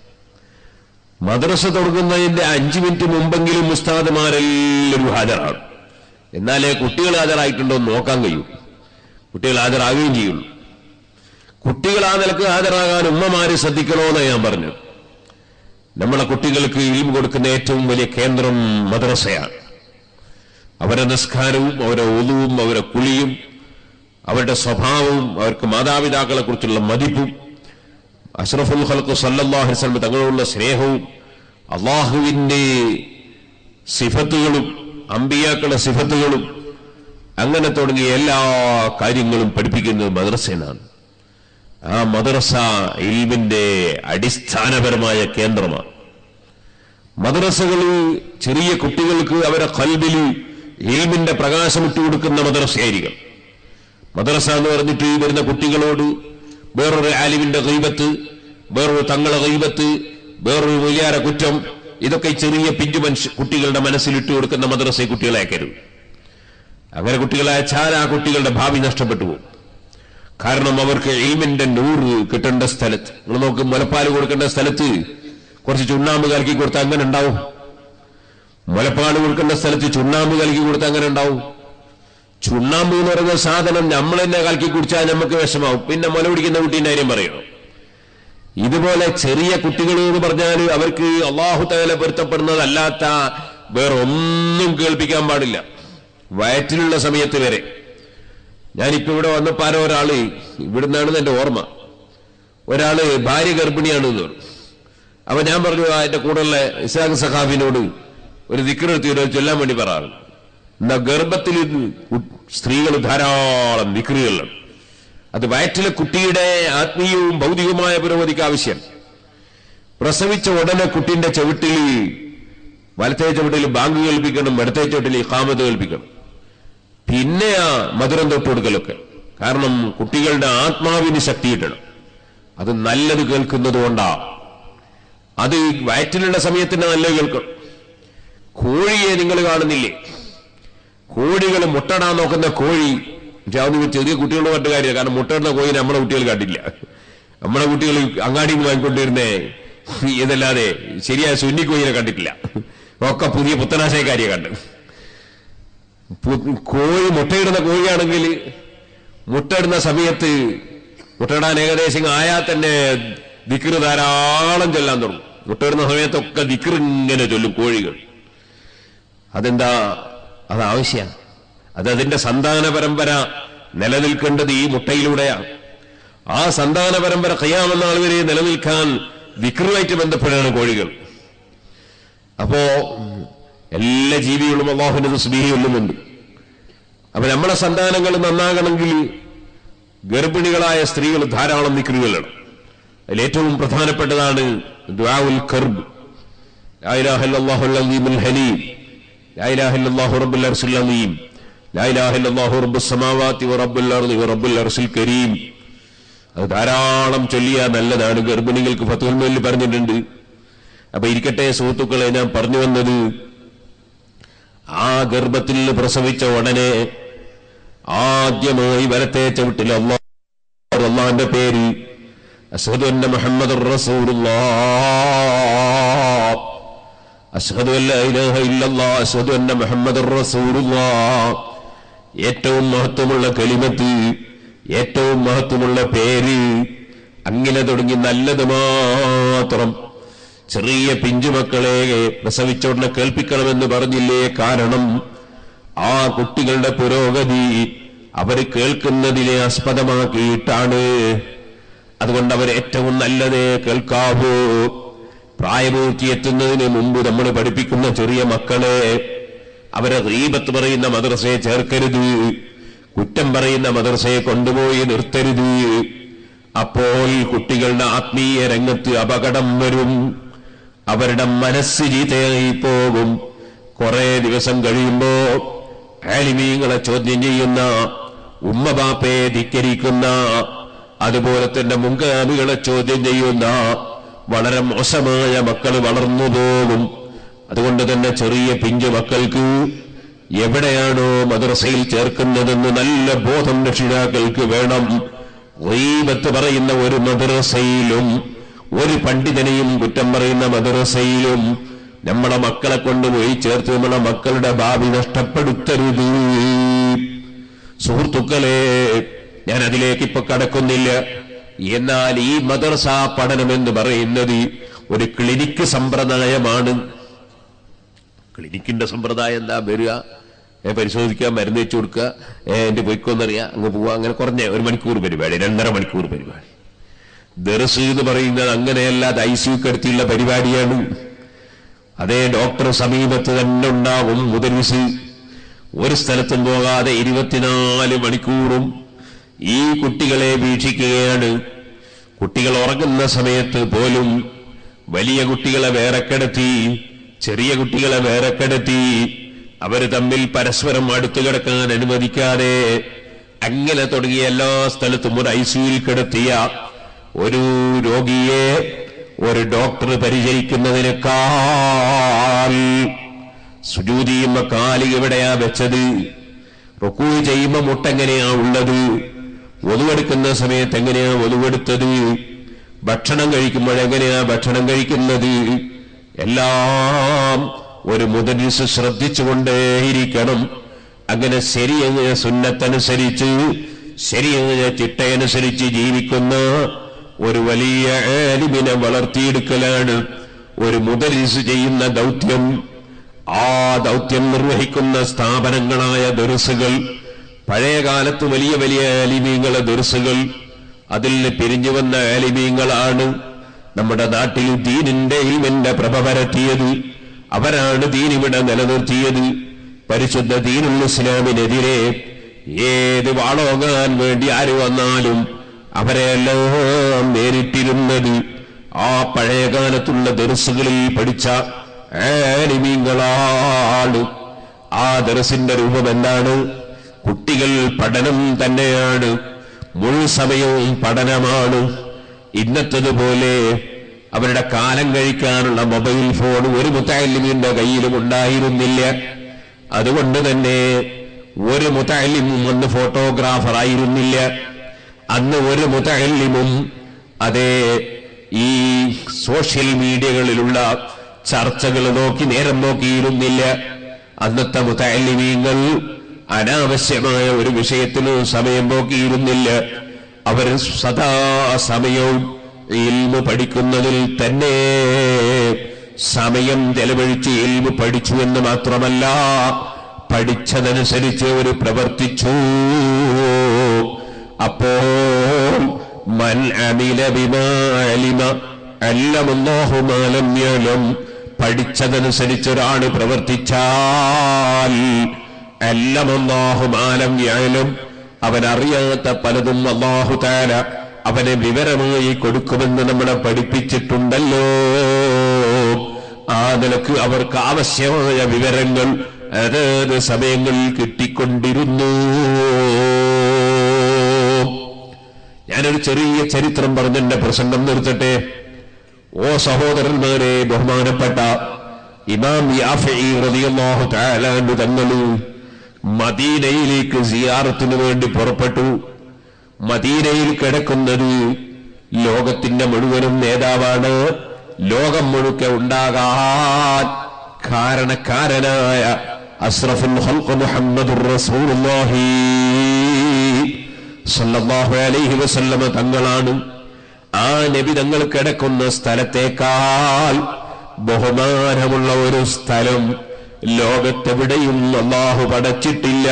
A: മദ്രസ തുടങ്ങുന്നതിന്റെ അഞ്ചു മിനിറ്റ് മുമ്പെങ്കിലും ഉസ്താദുമാരെല്ലാവരും ഹാജരാണ് എന്നാലേ കുട്ടികൾ ഹാജരായിട്ടുണ്ടോ എന്ന് നോക്കാൻ കഴിയും കുട്ടികൾ ഹാജരാകുകയും ചെയ്യുള്ളൂ കുട്ടികൾ ആ നിലക്ക് ഹാജരാകാൻ ഉമ്മമാര് ശ്രദ്ധിക്കണമെന്ന് ഞാൻ പറഞ്ഞു നമ്മളെ കുട്ടികൾക്ക് ഇൽമ കൊടുക്കുന്ന ഏറ്റവും വലിയ കേന്ദ്രം മദ്രസയാണ് അവരുടെ നിസ്കാരവും അവരുടെ ഒതുവും അവരുടെ കുളിയും അവരുടെ സ്വഭാവവും അവർക്ക് മാതാപിതാക്കളെ കുറിച്ചുള്ള മതിപ്പും അഷ്റഫുൽ ഖൽക്ക് സല്ലല്ലാഹു അലൈഹി വസല്ലം തങ്ങളോടുള്ള സ്നേഹവും അള്ളാഹുവിന്റെ സിഫത്തുകളും അമ്പിയാക്കളുടെ സിഫത്തുകളും അങ്ങനെ തുടങ്ങിയ എല്ലാ കാര്യങ്ങളും പഠിപ്പിക്കുന്നത് മദ്രസയിലാണ് ആ മദ്രസ ഇൽമിന്റെ അടിസ്ഥാനപരമായ കേന്ദ്രമാണ് മദ്രസകള് ചെറിയ കുട്ടികൾക്ക് അവരെ കൽബില് ഇൽമിന്റെ പ്രകാശം ഇട്ടു കൊടുക്കുന്ന മദ്രസയായിരിക്കും മദ്രസ എന്ന് പറഞ്ഞിട്ട് വരുന്ന കുട്ടികളോട് വേറൊരു ആലിമിന്റെ കൈവത്ത് വേറൊരു തങ്ങളെ കൈവത്ത് വേറൊരു വലിയാര കുറ്റം ഇതൊക്കെ ഈ ചെറിയ പിഞ്ചു മനുഷ്യ കുട്ടികളുടെ മനസ്സിൽ ഇട്ടു കൊടുക്കുന്ന മദ്രസ കുട്ടികളെ അയക്കരുത് അങ്ങനെ കുട്ടികളെ അയച്ചാൽ ആ കുട്ടികളുടെ ഭാവി നഷ്ടപ്പെട്ടു പോകും കാരണം അവർക്ക് എയിമിന്റെ നൂറ് കിട്ടേണ്ട സ്ഥലത്ത് നിങ്ങൾ നോക്ക് മുലപ്പാൽ കൊടുക്കേണ്ട സ്ഥലത്ത് കുറച്ച് ചുണ്ണാമ്പ് കലക്കി കൊടുത്താൽ അങ്ങനെ ഉണ്ടാവും മുലപ്പാൽ കൊടുക്കേണ്ട സ്ഥലത്ത് ചുണ്ണാമ്പ് കലക്കി കൊടുത്താൽ അങ്ങനെ ഉണ്ടാവും ചുണ്ണാമ്പ് എന്ന് പറയുന്ന സാധനം നമ്മൾ തന്നെ കലക്കി കുടിച്ചാൽ നമുക്ക് വിഷമാവും പിന്നെ മുല പിടിക്കുന്ന കുട്ടീന്റെ കാര്യം പറയണം ഇതുപോലെ ചെറിയ കുട്ടികൾ എന്ന് പറഞ്ഞാൽ അവർക്ക് അള്ളാഹു തകല പൊരുത്തപ്പെടുന്നതല്ലാത്ത വേറെ ഒന്നും കേൾപ്പിക്കാൻ പാടില്ല വയറ്റിലുള്ള സമയത്ത് വരെ ഞാനിപ്പോ ഇവിടെ വന്നപ്പോ ആരോ ഒരാള് ഇവിടുന്നാണ് എന്റെ ഓർമ്മ ഒരാള് ഭാര്യ ഗർഭിണിയാണ് എന്ന് പറഞ്ഞു അപ്പൊ ഞാൻ പറഞ്ഞു ആ എന്റെ കൂടെയുള്ള ഇസാഖ് സഖാബിനോട് ഒരു ദിക്കറെടുത്തി ഒരു ചൊല്ലാൻ വേണ്ടി പറയാറ് എന്താ ഗർഭത്തിൽ സ്ത്രീകൾ ധാരാളം ദിക്കറുകളുണ്ട് അത് വയറ്റിലെ കുട്ടിയുടെ ആത്മീയവും ഭൗതികവുമായ പുരോഗതിക്ക് ആവശ്യം പ്രസവിച്ച ഉടനെ കുട്ടിന്റെ ചവിട്ടിൽ വലത്തേ ചവിട്ടിൽ ബാങ്ക് കേൾപ്പിക്കണം ഇടത്തേ ചവിട്ടിൽ കാമത്ത് കേൾപ്പിക്കണം പിന്നെ ആ മധുരം തൊട്ട് കൊടുക്കലൊക്കെ കാരണം കുട്ടികളുടെ ആത്മാവിന് ശക്തി കിട്ടണം അത് നല്ലത് കേൾക്കുന്നത് കൊണ്ടാ അത് വയറ്റിലുള്ള സമയത്തിന് നല്ലത് കേൾക്കണം കോഴിയെ നിങ്ങൾ കാണുന്നില്ലേ കോഴികൾ മുട്ടടാൻ നോക്കുന്ന കോഴി പക്ഷെ അതൊന്നും ചെറിയ കുട്ടികളോട് പറഞ്ഞ കാര്യമാണ് കാരണം മുട്ടയിടുന്ന കോഴി നമ്മളെ കുട്ടികൾ കണ്ടില്ല നമ്മളെ കുട്ടികൾ അങ്ങാടിയിൽ നിന്ന് വാങ്ങിക്കൊണ്ടിരുന്നേ ഇതല്ലാതെ ശരിയായ സുന്നി കോഴിനെ കണ്ടിട്ടില്ല ഒക്കെ പുതിയ പുത്തനാശയക്കാരിയെ കണ്ട് പു- കോഴി മുട്ടയിടുന്ന കോഴിയാണെങ്കിൽ മുട്ടയിടുന്ന സമയത്ത് മുട്ടയിടാൻ ഏകദേശം ആയാൽ തന്നെ ദിക്റ് ധാരാളം ചൊല്ലാൻ തുടങ്ങും മുട്ടയിടുന്ന സമയത്തൊക്കെ ദിക്റ് ഇങ്ങനെ ചൊല്ലും കോഴികൾ അതെന്താ അത് ആവശ്യമാണ് അത് അതിന്റെ സന്താന പരമ്പര നിലനിൽക്കേണ്ടത് ഈ മുട്ടയിലൂടെയാണ് ആ സന്താന പരമ്പര കയ്യാമെന്ന ആൾ വരെ നിലനിൽക്കാൻ വിക്രുമായിട്ട് ബന്ധപ്പെടാണ് കോഴികൾ അപ്പോ എല്ലാ ജീവികളും അള്ളാഹുവിന്റെ തസ്ബീഹി കൊല്ലുന്നുണ്ട് അപ്പൊ നമ്മളെ സന്താനങ്ങൾ നന്നാകണമെങ്കിൽ ഗർഭിണികളായ സ്ത്രീകൾ ധാരാളം നിക്രുകളാണ് അതിൽ ഏറ്റവും പ്രധാനപ്പെട്ടതാണ് ദുആഉൽ കർബ് ലാ ഇലാഹ ഇല്ലല്ലാഹുൽ അലീമുൽ ഹലീം لا إله إلا الله رب العرش العظيم لا إله إلا الله رب السماوات ورب الأرض ورب العرش الكريم അത് ധാരാളം ചൊല്ലിയ നല്ലതാണ് ഗർഭിണികൾക്ക് ഫത്തുൽമേലിൽ പറഞ്ഞിട്ടുണ്ട് അപ്പൊ ഇരിക്കട്ടെ സുഹൃത്തുക്കളെ ഞാൻ പറഞ്ഞു വന്നത് ആ ഗർഭത്തിൽ പ്രസവിച്ച ഉടനെ ആദ്യമായി വലത്തെ ചവിട്ടിൽ അള്ളാഹ് അള്ളാന്റെ പേര് അസ്ഹദു അന്ന മുഹമ്മദ് റസൂലുള്ളാഹ് അഷ്ഹദു അല്ല ഇലാഹ ഇല്ലല്ലാ അഷ്ഹദു അന്ന മുഹമ്മദ് റസൂലുള്ളാ ഏറ്റവും മഹത്വമുള്ള കലിമത്ത് ഏറ്റവും മഹത്വമുള്ള പേര് അങ്ങനെ തുടങ്ങി നല്ലത് മാത്രം ചെറിയ പിഞ്ചുമക്കളെ പ്രസവിച്ചോടനെ കേൾപ്പിക്കണമെന്ന് പറഞ്ഞില്ലേ കാരണം ആ കുട്ടികളുടെ പുരോഗതി അവർ കേൾക്കുന്നതിനെ ആസ്പദമാക്കിയിട്ടാണ് അതുകൊണ്ട് അവർ ഏറ്റവും നല്ലതേ കേൾക്കാവൂ പ്രായപൂർത്തി എത്തുന്നതിന് മുമ്പ് നമ്മൾ പഠിപ്പിക്കുന്ന ചെറിയ മക്കളെ അവരെ റീബത്ത് പറയുന്ന മദ്രസയെ ചേർക്കരുത് കുറ്റം പറയുന്ന മദ്രസയെ കൊണ്ടുപോയി നിർത്തരുത് അപ്പോൾ കുട്ടികളുടെ ആത്മീയ രംഗത്ത് അപകടം വരും അവരുടെ മനസ്സ് ചീത്തയായി പോകും കുറെ ദിവസം കഴിയുമ്പോ ആലിമീങ്ങളെ ചോദ്യം ചെയ്യുന്ന ഉമ്മബാപ്പയെ ധിക്കരിക്കുന്ന അതുപോലെ തന്നെ മുൻഗാമികളെ ചോദ്യം ചെയ്യുന്ന വളരെ മോശമായ മക്കൾ വളർന്നു പോകും അതുകൊണ്ട് തന്നെ ചെറിയ പിഞ്ചു മക്കൾക്ക് എവിടെയാണോ മദ്രസയിൽ ചേർക്കുന്നതെന്ന് നല്ല ബോധം രക്ഷിതാക്കൾക്ക് വേണം ഗീബത്ത് പറയുന്ന ഒരു മദ്രസയിലും ഒരു പണ്ഡിതനെയും കുറ്റം പറയുന്ന മദ്രസയിലും നമ്മളെ മക്കളെ കൊണ്ടുപോയി ചേർത്ത് നമ്മളെ മക്കളുടെ ഭാവി നഷ്ടപ്പെടുത്തരുത് സുഹൃത്തുക്കളെ ഞാൻ അതിലേക്ക് ഇപ്പൊ കടക്കുന്നില്ല എന്നാൽ ഈ മദർസ പഠനം എന്ന് പറയുന്നത് ഒരു ക്ലിനിക്ക് സമ്പ്രദായമാണ് ക്ലിനിക്കിന്റെ സമ്പ്രദായം എന്താ വരിക ഏ, പരിശോധിക്കുക മരുന്ന് വെച്ചു കൊടുക്കുക ഏ, എന്റെ പൊയ്ക്കൊന്നറിയാം അങ്ങ് പോവുക അങ്ങനെ കുറഞ്ഞ ഒരു മണിക്കൂർ പരിപാടി രണ്ടര മണിക്കൂർ പരിപാടി ദർസ് എന്ന് പറയുന്നത് അങ്ങനെയല്ല അത് ഐ സിയുക്ക് അടുത്തുള്ള പരിപാടിയാണ് അതേ ഡോക്ടർ സമീപത്ത് തന്നെ ഉണ്ടാവും മുതൽസ് ഒരു സ്ഥലത്തും പോകാതെ ഇരുപത്തിനാല് മണിക്കൂറും ഈ കുട്ടികളെ വീക്ഷിക്കുകയാണ് കുട്ടികൾ ഉറങ്ങുന്ന സമയത്ത് പോലും വലിയ കുട്ടികളെ വേറെ കിടത്തി ചെറിയ കുട്ടികളെ വേറെ കിടത്തി അവര് തമ്മിൽ പരസ്പരം അടുത്തു കിടക്കാൻ അനുവദിക്കാതെ അങ്ങനെ തുടങ്ങിയ എല്ലാ സ്ഥലത്തും ഒരു ഐസിയുയിൽ കിടത്തിയ ഒരു രോഗിയെ ഒരു ഡോക്ടർ പരിചരിക്കുന്നതിനേക്കാൾ സുജൂതി ചെയ്യുമ്പോ കാല് എവിടെയാ വെച്ചത് റുക്കൂ ചെയ്യുമ്പോ മുട്ടെങ്ങനെയാ ഉള്ളത് ഒതുവെടുക്കുന്ന സമയത്ത് എങ്ങനെയാ ഒതുവെടുത്തത് ഭക്ഷണം കഴിക്കുമ്പോഴെങ്ങനെയാ ഭക്ഷണം കഴിക്കുന്നത് എല്ലാം ഒരു മുതലിസ് ശ്രദ്ധിച്ചുകൊണ്ടേയിരിക്കണം അങ്ങനെ ശരിയെന്ന് സുന്നത്തനുസരിച്ച് ശരിയെന്ന് ചിട്ടയനുസരിച്ച് ജീവിക്കുന്ന ഒരു വലിയ ആലിമിനെ വളർത്തിയെടുക്കലാണ് ഒരു മുതലിസ് ചെയ്യുന്ന ദൗത്യം ആ ദൗത്യം നിർവഹിക്കുന്ന സ്ഥാപനങ്ങളായ ദുരുസുകൾ പഴയ കാലത്ത് വലിയ വലിയ ആലിമീങ്ങളെ ദുരുസുകൾ അതിൽ നിന്ന് പിരിഞ്ഞു വന്ന ആലിമീങ്ങളാണ് നമ്മുടെ നാട്ടിൽ ദീനിന്റെ ഇൽമിന്റെ പ്രഭ പരത്തിയത് അവരാണ് ദീനിവിടെ നിലനിർത്തിയത് പരിശുദ്ധ ദീനുൽ ഇസ്ലാമിനെതിരെ ഏത് വാളോങ്ങാൻ വേണ്ടി ആര് വന്നാലും അവരെല്ലാം നേരിട്ടിരുന്നത് ആ പഴയ കാലത്തുള്ള ദർസുകളിൽ പഠിച്ച ആലിമീങ്ങളാണ് ആ ദർസിന്റെ രൂപം എന്താണ് കുട്ടികൾ പഠനം തന്നെയാണ് മുഴുസമയവും പഠനമാണ് ഇന്നത്തതുപോലെ അവരുടെ കാലം കഴിക്കാനുള്ള മൊബൈൽ ഫോൺ ഒരു മുത്താലിമിന്റെ കയ്യിലും ഉണ്ടായിരുന്നില്ല അതുകൊണ്ട് തന്നെ ഒരു മുത്താലിമും അന്ന് ഫോട്ടോഗ്രാഫർ ആയിരുന്നില്ല അന്ന് ഒരു മുത്തല്ലിമും അതേ ഈ സോഷ്യൽ മീഡിയകളിലുള്ള ചർച്ചകൾ നോക്കി നേരം നോക്കിയിരുന്നില്ല അന്നത്തെ മുത്തല്ലിമീങ്ങൾ അനാവശ്യമായ ഒരു വിഷയത്തിനു സമയം നോക്കിയിരുന്നില്ല അവർ സദാ സമയവും ഇൽമു പഠിക്കുന്നതിൽ തന്നെ സമയം ചെലവഴിച്ച് ഇൽമു പഠിച്ചു എന്ന് മാത്രമല്ല പഠിച്ചതനുസരിച്ച് അവർ പ്രവർത്തിച്ചു അപ്പോൾ മൻ അമില ബിമാലിമ അല്ലമല്ലാഹു മാലം യലം പഠിച്ചതനുസരിച്ച് ഒരാൾ പ്രവർത്തിച്ചാൽ അല്ലമല്ലാഹു മാലം യലം അവൻ അറിയാത്ത പലതും അള്ളാഹു താല അവനെ വിവരമായി കൊടുക്കുമെന്ന് നമ്മളെ പഠിപ്പിച്ചിട്ടുണ്ടല്ലോ ആ നിലക്ക് അവർക്ക് ആവശ്യമായ വിവരങ്ങൾ അതത് സമയങ്ങളിൽ കിട്ടിക്കൊണ്ടിരുന്നു ഞാനൊരു ചെറിയ ചരിത്രം പറഞ്ഞ് എന്റെ പ്രസംഗം നിർത്തട്ടെ ഓ സഹോദരന്മാരെ ബഹുമാനപ്പെട്ട ഇമാം യാഫഈ റളിയല്ലാഹു തആല അൻഹു തങ്ങൾ മദീനയിലേക്ക് സിയാറത്തിന് വേണ്ടി പുറപ്പെട്ടു മദീനയിൽ കിടക്കുന്നത് ലോകത്തിന്റെ മുഴുവനും നേതാവാണ് ലോകം മുഴുക്കെ ഉണ്ടാകാൻ കാരണക്കാരനായ അസ്രഫുൽ ഖൽഖ് മുഹമ്മദുർ റസൂലുള്ളാഹി സല്ലല്ലാഹു അലൈഹി വസല്ലമ തങ്ങളാണ് ആ നബി തങ്ങൾ കിടക്കുന്ന സ്ഥലത്തേക്കാൾ ബഹുമാനമുള്ള ഒരു സ്ഥലം ലോകത്തെവിടെയും അള്ളാഹു പടച്ചിട്ടില്ല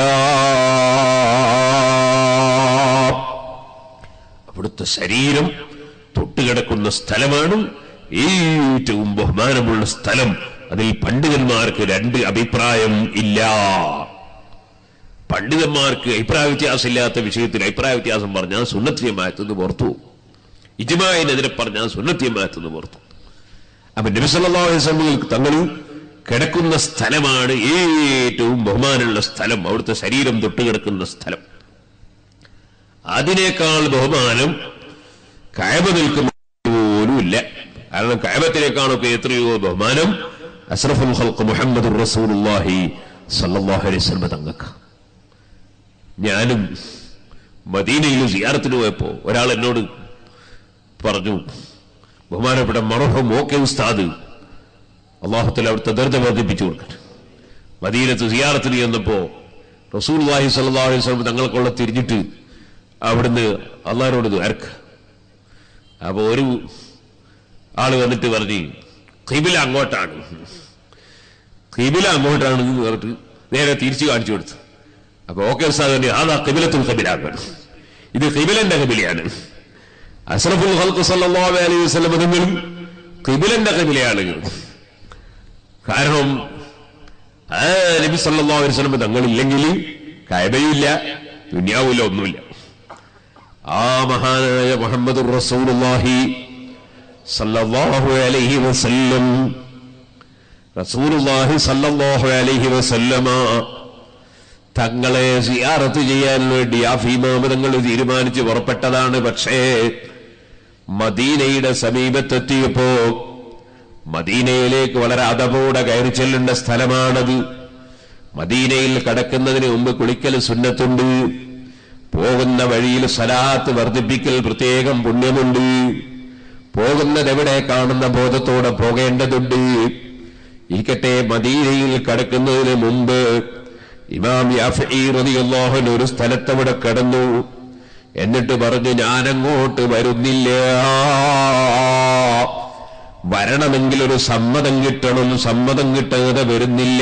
A: അവിടുത്തെ ശരീരം തൊട്ടുകിടക്കുന്ന സ്ഥലമാണ് ഏറ്റവും ബഹുമാനമുള്ള സ്ഥലം അതിൽ പണ്ഡിതന്മാർക്ക് രണ്ട് അഭിപ്രായം ഇല്ല പണ്ഡിതന്മാർക്ക് അഭിപ്രായ വ്യത്യാസമില്ലാത്ത വിഷയത്തിൽ അഭിപ്രായ വ്യത്യാസം പറഞ്ഞാൽ സുന്നത്തിയമായത്തുനിന്ന് പുറത്തു ഇജ്മായിനെതിരെ പറഞ്ഞാൽ സുന്നത്തിയമായത്തുനിന്ന് പുറത്തു അപ്പൊ നബിസല്ലാസ്ലമിൽ തങ്ങൾ കിടക്കുന്ന സ്ഥലമാണ് ഏറ്റവും ബഹുമാനമുള്ള സ്ഥലം അവിടുത്തെ ശരീരം തൊട്ടുകിടക്കുന്ന സ്ഥലം അതിനേക്കാൾ ബഹുമാനം കയബ നിൽക്കുന്ന പോലുമില്ല കാരണം കയബത്തിനേക്കാളൊക്കെ എത്രയോ ബഹുമാനം അഷ്റഫുൽ ഖൽഖ് മുഹമ്മദ് റസൂലുള്ളാഹി സല്ലല്ലാഹു അലൈഹി വസല്ലം തങ്ങൾക്ക് ഞാനും മദീനയിൽ സിയാറത്തിന് പോയപ്പോ ഒരാൾ എന്നോട് പറഞ്ഞു ബഹുമാനപ്പെട്ട മറഹം ഓക്കെ ഉസ്താദ് അള്ളാഹുത്തല അവിടുത്തെ ദർജ വർദ്ധിപ്പിച്ചു കൊടുക്കട്ടെ മദീനത്ത് സിയാറത്തിന് ചെന്നപ്പോ റസൂൽ വാഹി സല്ലാ അലൈഹി സ്വലം തങ്ങൾക്കുള്ള തിരിഞ്ഞിട്ട് അവിടുന്ന് അള്ളാഹിനോട് അരക്ക് അപ്പൊ ഒരു ആള് വന്നിട്ട് പറഞ്ഞു കിബില അങ്ങോട്ടാണ് കിബില അങ്ങോട്ടാണ് എന്ന് പറഞ്ഞിട്ട് നേരെ തിരിച്ചു കാണിച്ചു കൊടുത്തു അപ്പൊ ഓക്കെ ഉസ്താദ് അതാ കിബിലത്തുൽ കിബിലാക്കാണ് ഇത് കിബിലന്റെ കിബിലയാണ് അഷ്റഫുൽ ഹൽക്ക് സല്ലല്ലാഹു അലൈഹി വസല്ലം തങ്ങളും കിബിലന്റെ കിബിലയാണ് കാരണം ആ നബി സല്ലല്ലാഹു അലൈഹി വസല്ലം തങ്ങളില്ലെങ്കിൽ കയബയില്ല ദുനിയാവില്ല ഒന്നുമില്ല ആ മഹാനായ മുഹമ്മദ് റസൂലുള്ളാഹി സല്ലല്ലാഹു അലൈഹി വസല്ലം റസൂലുള്ളാഹി സല്ലല്ലാഹു അലൈഹി വസല്ലമ തങ്ങളെ സിയാറത്ത് ചെയ്യാൻ വേണ്ടി ആ ഭീമാമതങ്ങൾ തീരുമാനിച്ച് പുറപ്പെട്ടതാണ് പക്ഷേ മദീനയുടെ സമീപത്തെത്തിയപ്പോ മദീനയിലേക്ക് വളരെ അതപോടെ കയറി ചെല്ലേണ്ട സ്ഥലമാണത് മദീനയിൽ കടക്കുന്നതിന് മുമ്പ് കുളിക്കൽ സുന്നത്തുണ്ട് പോകുന്ന വഴിയിൽ സലാത്ത് വർദ്ധിപ്പിക്കൽ പ്രത്യേകം പുണ്യമുണ്ട് പോകുന്നത് എവിടെ കാണുന്ന ബോധത്തോടെ പോകേണ്ടതുണ്ട് ഇരിക്കട്ടെ മദീനയിൽ കടക്കുന്നതിന് മുമ്പ് ഇമാം യാഫഈ റളിയല്ലാഹു അൻഹു ഒരു സ്ഥലത്തവിടെ കടന്നു എന്നിട്ട് പറഞ്ഞു ഞാനങ്ങോട്ട് വരുന്നില്ല വരണമെങ്കിൽ ഒരു സമ്മതം കിട്ടണം സമ്മതം കിട്ടാതെ വരുന്നില്ല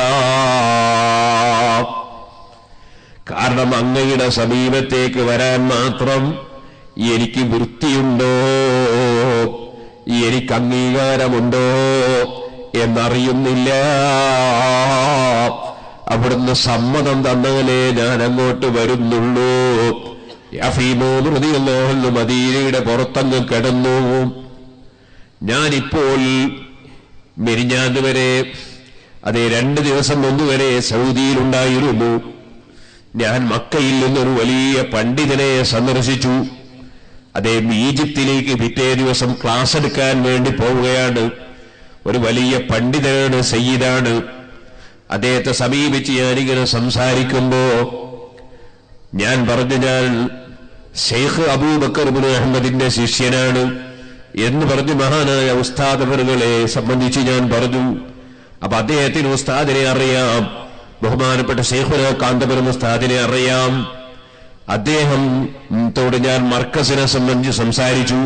A: കാരണം അങ്ങയുടെ സമീപത്തേക്ക് വരാൻ മാത്രം എനിക്ക് വൃത്തിയുണ്ടോ എനിക്ക് അംഗീകാരമുണ്ടോ എന്നറിയുന്നില്ല അവിടുന്ന് സമ്മതം തന്നാലേ ഞാൻ അങ്ങോട്ട് വരുന്നുള്ളൂ യഫീമോന്ന് മദീനയുടെ പുറത്തങ്ങ് കിടന്നു ഞാനിപ്പോൾ മെരിഞ്ഞാന്ന് വരെ അതെ രണ്ട് ദിവസം മുമ്പുവരെ സൗദിയിലുണ്ടായിരുന്നു ഞാൻ മക്കയിൽ നിന്നൊരു വലിയ പണ്ഡിതനെ സന്ദർശിച്ചു അദ്ദേഹം ഈജിപ്തിലേക്ക് പിറ്റേ ദിവസം ക്ലാസ് എടുക്കാൻ വേണ്ടി പോവുകയാണ് ഒരു വലിയ പണ്ഡിതനാണ് സയ്യിദാണ് അദ്ദേഹത്തെ സമീപിച്ച് ഞാനിങ്ങനെ സംസാരിക്കുമ്പോ ഞാൻ പറഞ്ഞു ഞാൻ ഷെയ്ഖ് അബൂബക്കർ ബിൻ അഹമ്മദിന്റെ ശിഷ്യനാണ് എന്ന് പറഞ്ഞ് മഹാനായ ഉസ്താദവറുകളെ സംബന്ധിച്ച് ഞാൻ പറഞ്ഞു അപ്പൊ അദ്ദേഹത്തിന് ഉസ്താദിനെ അറിയാം ബഹുമാനപ്പെട്ട ഷെയ്ഖുന കാന്തപുരം ഉസ്താദിനെ അറിയാം അദ്ദേഹം തോട് ഞാൻ മർക്കസിനെ സംബന്ധിച്ച് സംസാരിച്ചു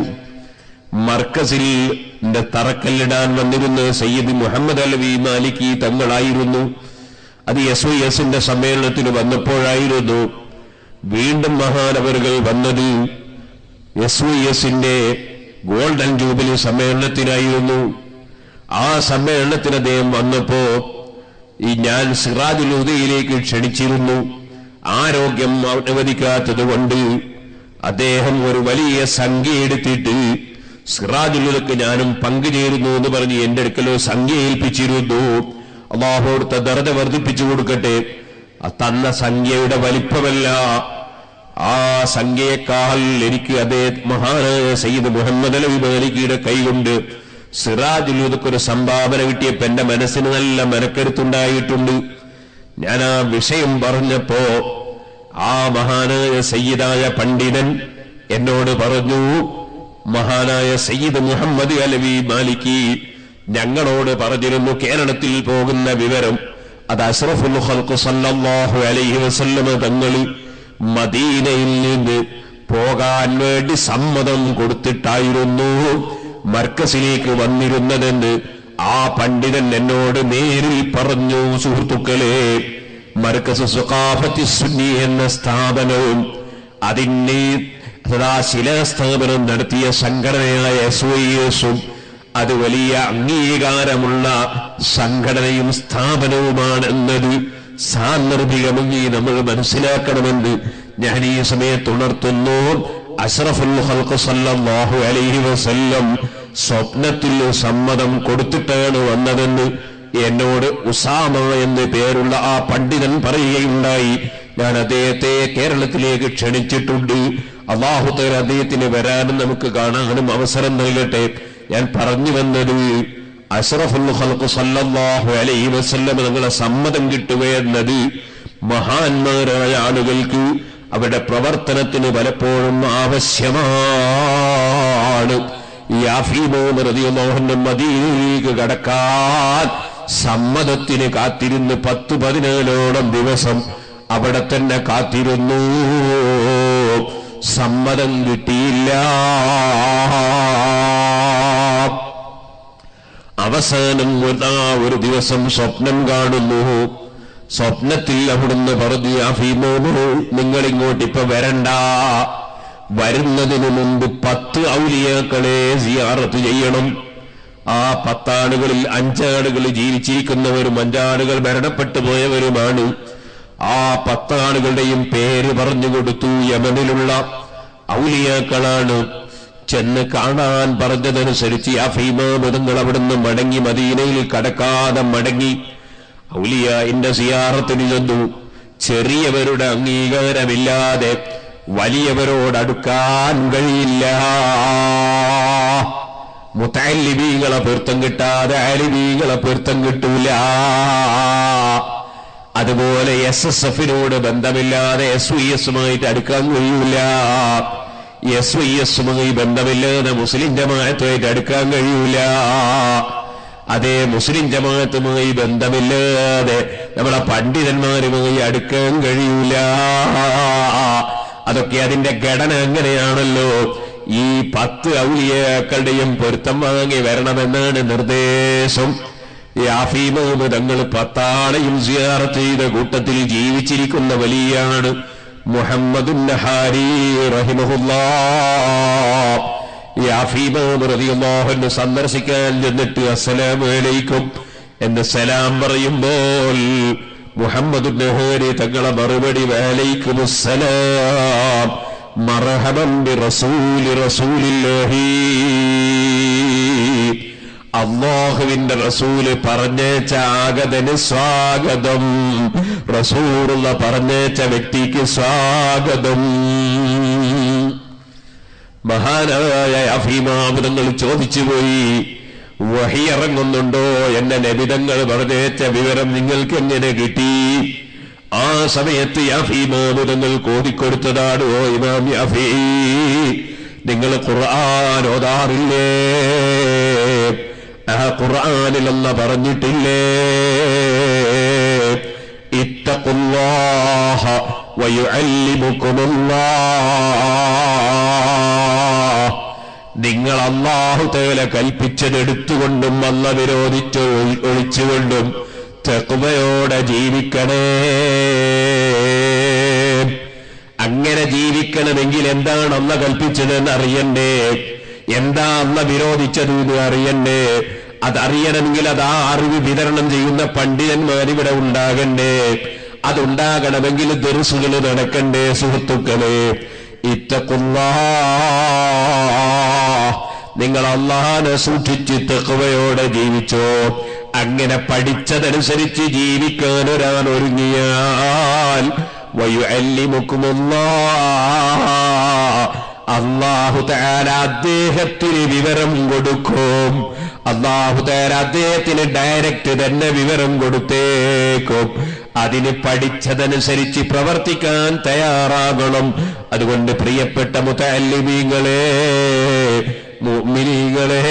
A: മർക്കസിൽ ന്റെ തറക്കല്ലിടാൻ വന്നിരുന്ന സയ്യിദ് മുഹമ്മദ് അലവി മാലിക്കി തങ്ങളായിരുന്നു അത് എസ് വൈ എസിന്റെ സമ്മേളനത്തിന് വന്നപ്പോഴായിരുന്നു വീണ്ടും മഹാനവറുകൾ വന്നത് എസ് വൈ എസിന്റെ ഗോൾഡൻ ജൂബിലി സമ്മേളനത്തിനായിരുന്നു ആ സമ്മേളനത്തിന് അദ്ദേഹം വന്നപ്പോ ഈ ഞാൻ സിറാജുൽ ഉദയിലേക്ക് ക്ഷണിച്ചിരുന്നു ആരോഗ്യം അനുവദിക്കാത്തത് കൊണ്ട് അദ്ദേഹം ഒരു വലിയ സംഖ്യ എടുത്തിട്ട് സിറാജുലുദക്ക് ഞാനും പങ്കുചേരുന്നു എന്ന് പറഞ്ഞ് എന്റെ അടുക്കലോ സംഖ്യ ഏൽപ്പിച്ചിരുന്നു അള്ളാഹോടുത്ത ദർജ വർദ്ധിപ്പിച്ചു കൊടുക്കട്ടെ ആ തന്ന സംഖ്യയുടെ വലിപ്പമല്ല ആ സംഖ്യയേക്കാൾ എനിക്ക് അതേ മഹാനായ സയ്യിദ് മുഹമ്മദ് അലവി മാലിക്കിയുടെ കൈകൊണ്ട് സിറാജുലുദക്ക് ഒരു സംഭാവന കിട്ടിയപ്പോ എന്റെ മനസ്സിന് നല്ല മനക്കരുത്തുണ്ടായിട്ടുണ്ട് ഞാൻ ആ വിഷയം പറഞ്ഞപ്പോ ആ മഹാനായ സയ്യിദായ പണ്ഡിതൻ എന്നോട് പറഞ്ഞു മഹാനായ സയ്യിദ് മുഹമ്മദ് അലവി മാലിക്കി ഞങ്ങളോട് പറഞ്ഞിരുന്നു കേരളത്തിൽ പോകുന്ന വിവരം അത് അഷ്റഫുൽ ഖൽഖ് സല്ലല്ലാഹു അലൈഹി വസല്ലമ തങ്ങൾ മദീനയിൽ നിന്ന് പോകാൻ വേണ്ടി സമ്മതം കൊടുത്തിട്ടായിരുന്നു മർക്കസിലേക്ക് വന്നിരുന്നതെന്ന് ആ പണ്ഡിതൻ എന്നോട് നേരിൽ പറഞ്ഞു സുഹൃത്തുക്കളെ മർക്കസ് സുഖാഫത്തി സുന്നി എന്ന സ്ഥാപനവും അതിന്റെ അതാ ശിലാസ്ഥാപനം നടത്തിയ സംഘടനയായ എസ് വൈ എസും അത് വലിയ അംഗീകാരമുള്ള സംഘടനയും സ്ഥാപനവുമാണെന്നത് സാന്ദർഭികമെങ്കിൽ നമ്മൾ മനസ്സിലാക്കണമെന്ന് ഞാൻ ഈ സമയത്ത് ഉണർത്തുന്നു അഷ്റഫുൽ ഖൽഖ് സല്ലല്ലാഹു അലൈഹി വസല്ലം സ്വപ്നത്തിൽ സമ്മതം കൊടുത്തിട്ടാണ് വന്നതെന്ന് എന്നോട് ഉസാമ എന്ന് പേരുള്ള ആ പണ്ഡിതൻ പറയുകയുണ്ടായി ഞാൻ അദ്ദേഹത്തെ കേരളത്തിലേക്ക് ക്ഷണിച്ചിട്ടുണ്ട് അള്ളാഹുത്തേർ അദ്ദേഹത്തിന് വരാനും നമുക്ക് കാണാനും അവസരം നൽകട്ടെ ഞാൻ പറഞ്ഞു വന്നത് അഷ്റഫുൽ ഖൽഖ് സല്ലല്ലാഹു അലൈഹി വസല്ലം നിങ്ങളെ സമ്മതം കിട്ടുക എന്നത് മഹാന്മാരായ ആളുകൾക്ക് അവരുടെ പ്രവർത്തനത്തിന് പലപ്പോഴും ആവശ്യമാണ് ഈ ആഫീമോഹന്റെ മദീനയിലേക്ക് കടക്കാൻ സമ്മതത്തിന് കാത്തിരുന്ന് പത്ത് പതിനേഴോളം ദിവസം അവിടെ തന്നെ കാത്തിരുന്നു സമ്മതം കിട്ടിയില്ല അവസാനം ആ ഒരു ദിവസം സ്വപ്നം കാണുന്നു സ്വപ്നത്തിൽ അവിടുന്ന് പറഞ്ഞു അഫീമോനു നിങ്ങൾ ഇങ്ങോട്ട് ഇപ്പൊ വരണ്ട വരുന്നതിന് മുമ്പ് പത്ത് ഔലിയാക്കളെ സിയാറത്ത് ചെയ്യണം ആ പത്താളുകളിൽ അഞ്ചാളുകൾ ജീവിച്ചിരിക്കുന്നവരും അഞ്ചാളുകൾ മരണപ്പെട്ടു പോയവരുമാണ് ആ പത്താളുകളുടെയും പേര് പറഞ്ഞു കൊടുത്തു യമനിലുള്ള ഔലിയാക്കളാണ് ചെന്ന് കാണാൻ പറഞ്ഞതനുസരിച്ച് ആ ഫീമാമൃതങ്ങൾ അവിടുന്ന് മടങ്ങി മദീനയിൽ കടക്കാതെ മടങ്ങി ഔലിയായിന്റെ സിയാറത്തിന് ചെന്നു ചെറിയവരുടെ അംഗീകാരമില്ലാതെ വലിയവരോട് അടുക്കാൻ കഴിയില്ല മുത്തലിബീങ്ങളെ പൊരുത്തം കിട്ടാതെ അലിബീങ്ങളെ പൊരുത്തം കിട്ടൂല അതുപോലെ എസ് എസ് എഫിനോട് ബന്ധമില്ലാതെ എസ് വി എസുമായിട്ട് അടുക്കാൻ കഴിയൂല എസ് വി എസുമായി ബന്ധമില്ലാതെ മുസ്ലിം ജമാഅത്തുമായിട്ട് അടുക്കാൻ കഴിയൂല അതേ മുസ്ലിം ജമാഅത്തുമായി ബന്ധമില്ലാതെ നമ്മളെ പണ്ഡിതന്മാരുമായി അടുക്കാൻ കഴിയൂല അതൊക്കെ അതിന്റെ ഘടന അങ്ങനെയാണല്ലോ ഈ പത്ത് ഔലിയാക്കളുടെയും പൊരുത്തം വാങ്ങി വരണമെന്നാണ് നിർദ്ദേശം യാഫീമഹ് തങ്ങൾ പത്താളെയും സിയാറത്ത് ചെയ്ത കൂട്ടത്തിൽ ജീവിച്ചിരിക്കുന്ന വലിയാണ് മുഹമ്മദുൻ നഹാരി റഹിമഹുല്ലാ യാഫീമഹ് റളിയല്ലാഹു സന്ദർശിക്കാൻ ചെന്നിട്ട് അസ്സലാമു അലൈക്കും എന്ന് സലാം പറയുമ്പോൾ മുഹമ്മദ് നഹേരി തങ്ങളെ മറുപടി വലൈക്കും അസ്സലാം മർഹബൻ ബി റസൂലി റസൂലില്ലാഹി അള്ളാഹുവിന്റെ റസൂല് പറഞ്ഞേച്ച ആഗതന് സ്വാഗതം റസൂറുള്ള പറഞ്ഞേച്ച വ്യക്തിക്ക് സ്വാഗതം മഹാനായ അഫീമാമൃതങ്ങൾ ചോദിച്ചുപോയി വഹി ഇറങ്ങുന്നുണ്ടോ എന്റെ നബിതങ്ങൾ പറഞ്ഞേച്ച വിവരം നിങ്ങൾക്ക് എങ്ങനെ കിട്ടി ആ സമയത്ത് യാഫീമാമൃതങ്ങൾ കോതിക്കൊടുത്തതാണ് ഓ ഇമാം യാഫീ നിങ്ങൾ ഖുർആൻ ഓതാറില്ലേ ആ ഖുർആനിലല്ല പറഞ്ഞിട്ടില്ലേ ഇത്തഖുല്ലാഹ വയുഅല്ലിമുക്കുമുല്ലാഹ് നിങ്ങൾ അള്ളാഹു തേല കൽപ്പിച്ചതെടുത്തുകൊണ്ടും അല്ല വിരോധിച്ച് ഒഴി- ഒഴിച്ചുകൊണ്ടും തെക്കുമയോടെ ജീവിക്കണേ അങ്ങനെ ജീവിക്കണമെങ്കിൽ എന്താണ് അല്ല കൽപ്പിച്ചതെന്ന് അറിയണ്ടേ എന്താ അല്ല വിരോധിച്ചത് എന്ന് അറിയണ്ടേ അതറിയണമെങ്കിൽ അത് ആ അറിവ് വിതരണം ചെയ്യുന്ന പണ്ഡിതന്മാരിവിടെ ഉണ്ടാകണ്ടേ അതുണ്ടാകണമെങ്കിൽ ദർസുകൾ നടക്കണ്ടേ സുഹൃത്തുക്കളെ ഇത്തക്കുല്ലാ നിങ്ങൾ അള്ളാഹാനെ സൂക്ഷിച്ച് തെക്കുവയോടെ ജീവിച്ചോ അങ്ങനെ പഠിച്ചതനുസരിച്ച് ജീവിക്കാൻ ഒരാൾ ഒരുങ്ങിയാൽ വയുഅല്ലിമുക്കുമുല്ലാ അള്ളാഹു താര അദ്ദേഹത്തിന് വിവരം കൊടുക്കും അള്ളാഹു താര അദ്ദേഹത്തിന് ഡയറക്റ്റ് തന്നെ വിവരം കൊടുത്തേക്കും അതിന് പഠിച്ചതനുസരിച്ച് പ്രവർത്തിക്കാൻ തയ്യാറാകണം അതുകൊണ്ട് പ്രിയപ്പെട്ട മുത്തല്ലിമീങ്ങളെ മുഅ്മിനീങ്ങളെ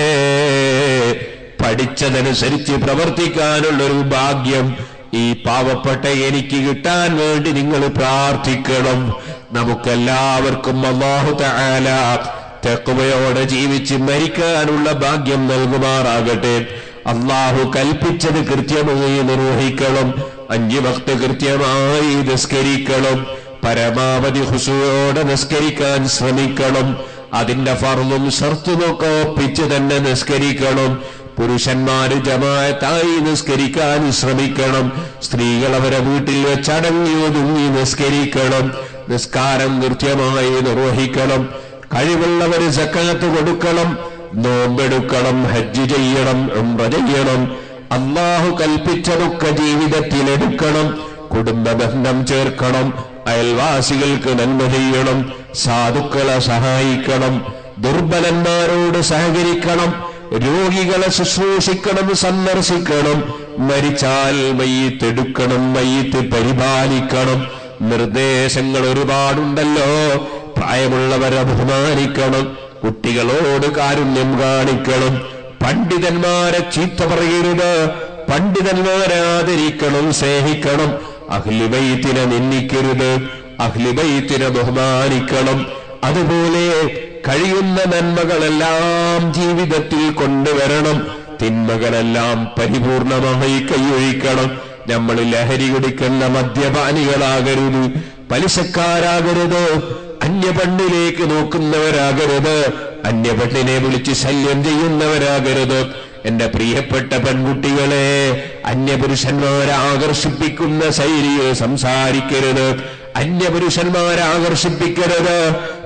A: പഠിച്ചതനുസരിച്ച് പ്രവർത്തിക്കാനുള്ളൊരു ഭാഗ്യം ഈ പാവപ്പെട്ട എനിക്ക് കിട്ടാൻ വേണ്ടി നിങ്ങൾ പ്രാർത്ഥിക്കണം നമുക്കെല്ലാവർക്കും അള്ളാഹു തആല തെക്കുവയോടെ ജീവിച്ച് മരിക്കാനുള്ള ഭാഗ്യം നൽകുമാറാകട്ടെ അള്ളാഹു കൽപ്പിച്ചത് കൃത്യമായി നിർവഹിക്കണം അഞ്ചു ഭക്ത കൃത്യമായി നിസ്കരിക്കണം പരമാവധി ഹുസുവോടെ നിസ്കരിക്കാൻ ശ്രമിക്കണം അതിന്റെ ഫർളും ഷർത്തുമൊക്കെ ഒപ്പിച്ച് തന്നെ നിസ്കരിക്കണം പുരുഷന്മാര് ജമായത്തായി നിസ്കരിക്കാൻ ശ്രമിക്കണം സ്ത്രീകൾ അവരെ വീട്ടിൽ വെച്ചടങ്ങി ഒതുങ്ങി നിസ്കരിക്കണം നിസ്കാരം കൃത്യമായി നിർവഹിക്കണം കഴിവുള്ളവര് സക്കാത്ത് കൊടുക്കണം നോമ്പെടുക്കണം ഹജ്ജ് ചെയ്യണം ഉംറ ചെയ്യണം അള്ളാഹു കൽപ്പിച്ചതൊക്കെ ജീവിതത്തിൽ എടുക്കണം കുടുംബ ബന്ധം ചേർക്കണം അയൽവാസികൾക്ക് നന്മ ചെയ്യണം സാധുക്കളെ സഹായിക്കണം ദുർബലന്മാരോട് സഹകരിക്കണം രോഗികളെ ശുശ്രൂഷിക്കണം സന്ദർശിക്കണം മരിച്ചാൽ മയ്യത്തെടുക്കണം മയ്യത്ത് പരിപാലിക്കണം നിർദ്ദേശങ്ങൾ ഒരുപാടുണ്ടല്ലോ പ്രായമുള്ളവരെ ബഹുമാനിക്കണം കുട്ടികളോട് കാരുണ്യം കാണിക്കണം പണ്ഡിതന്മാരെ ചീത്ത പറയരുത് പണ്ഡിതന്മാരെ ആദരിക്കണം സ്നേഹിക്കണം അഹ്ലിബൈത്തിനെ നിന്ദിക്കരുത് അഹ്ലിബൈത്തിനെ ബഹുമാനിക്കണം അതുപോലെ കഴിയുന്ന നന്മകളെല്ലാം ജീവിതത്തിൽ കൊണ്ടുവരണം തിന്മകളെല്ലാം പരിപൂർണമായി കൈയൊഴിക്കണം നമ്മൾ ലഹരി കുടിക്കുന്ന മദ്യപാനികളാകരുത് പലിശക്കാരാകരുത് അന്യപണ്ണിലേക്ക് നോക്കുന്നവരാകരുത് അന്യപെണ്ണിനെ വിളിച്ച് ശല്യം ചെയ്യുന്നവരാകരുത് എന്റെ പ്രിയപ്പെട്ട പെൺകുട്ടികളെ അന്യപുരുഷന്മാരെ ആകർഷിപ്പിക്കുന്ന ശൈലിയിൽ സംസാരിക്കരുത് അന്യപുരുഷന്മാരെ ആകർഷിപ്പിക്കരുത്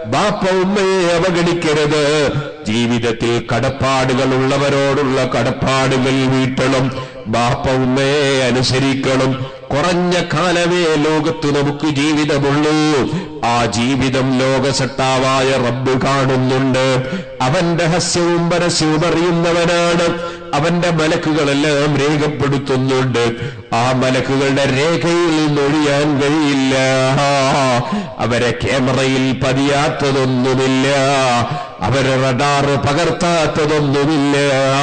A: ബാപ്പ ഉമ്മയെ അവഗണിക്കരുത് ജീവിതത്തിൽ കടപ്പാടുകൾ ഉള്ളവരോടുള്ള കടപ്പാടുകൾ വീട്ടണം ബാപ്പ ഉമ്മയെ അനുസരിക്കണം കുറഞ്ഞ കാലമേ ലോകത്ത് നമുക്ക് ജീവിതമുള്ളൂ ആ ജീവിതം ലോകസട്ടാവായ റബ്ബ് കാണുന്നുണ്ട് അവന്റെ ഹസ്യവും പരസ്യവും അറിയുന്നവനാണ് അവന്റെ മലക്കുകളെല്ലാം രേഖപ്പെടുത്തുന്നുണ്ട് ആ മലക്കുകളുടെ രേഖയിൽ നിന്നൊഴിയാൻ കഴിയില്ല അവരെ ക്യാമറയിൽ പതിയാത്തതൊന്നുമില്ല അവരെ റഡാറ് പകർത്താത്തതൊന്നുമില്ല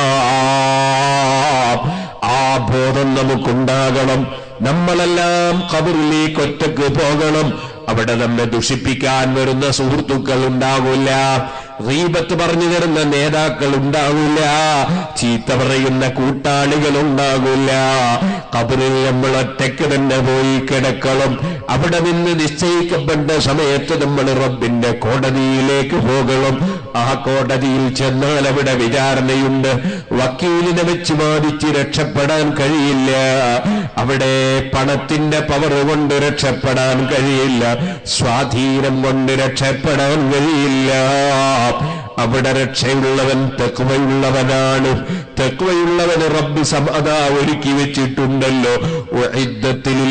A: ആ ബോധം നമുക്കുണ്ടാകണം നമ്മളെല്ലാം കബറിലേക്ക് ഒറ്റക്ക് പോകണം അവിടെ നമ്മെ ദുഷിപ്പിക്കാൻ വരുന്ന സുഹൃത്തുക്കൾ ഉണ്ടാകില്ല റീബത്ത് പറഞ്ഞു തരുന്ന നേതാക്കൾ ഉണ്ടാകില്ല ചീത്ത പറയുന്ന കൂട്ടാളികൾ ഉണ്ടാകില്ല കബറിൽ നമ്മൾ ഒറ്റയ്ക്ക് തന്നെ പോയി കിടക്കണം അവിടെ നിന്ന് നിശ്ചയിക്കപ്പെട്ട സമയത്ത് നമ്മൾ റബ്ബിന്റെ കോടതിയിലേക്ക് പോകണം ആ കോടതിയിൽ ചെന്നാൽ അവിടെ വിചാരണയുണ്ട് വക്കീലിനെ വെച്ച് വാദിച്ച് രക്ഷപ്പെടാൻ കഴിയില്ല അവിടെ പണത്തിന്റെ പവർ കൊണ്ട് രക്ഷപ്പെടാൻ കഴിയില്ല സ്വാധീനം കൊണ്ട് രക്ഷപ്പെടാൻ കഴിയില്ല അവിടെ രക്ഷയുള്ളവൻ തെക്കുവയുള്ളവനാണ് തെക്കുവയുള്ളവന് റബ്ബ് സമാധാ ഒരുക്കി വെച്ചിട്ടുണ്ടല്ലോ ഉഇദ്ദത്തിൽ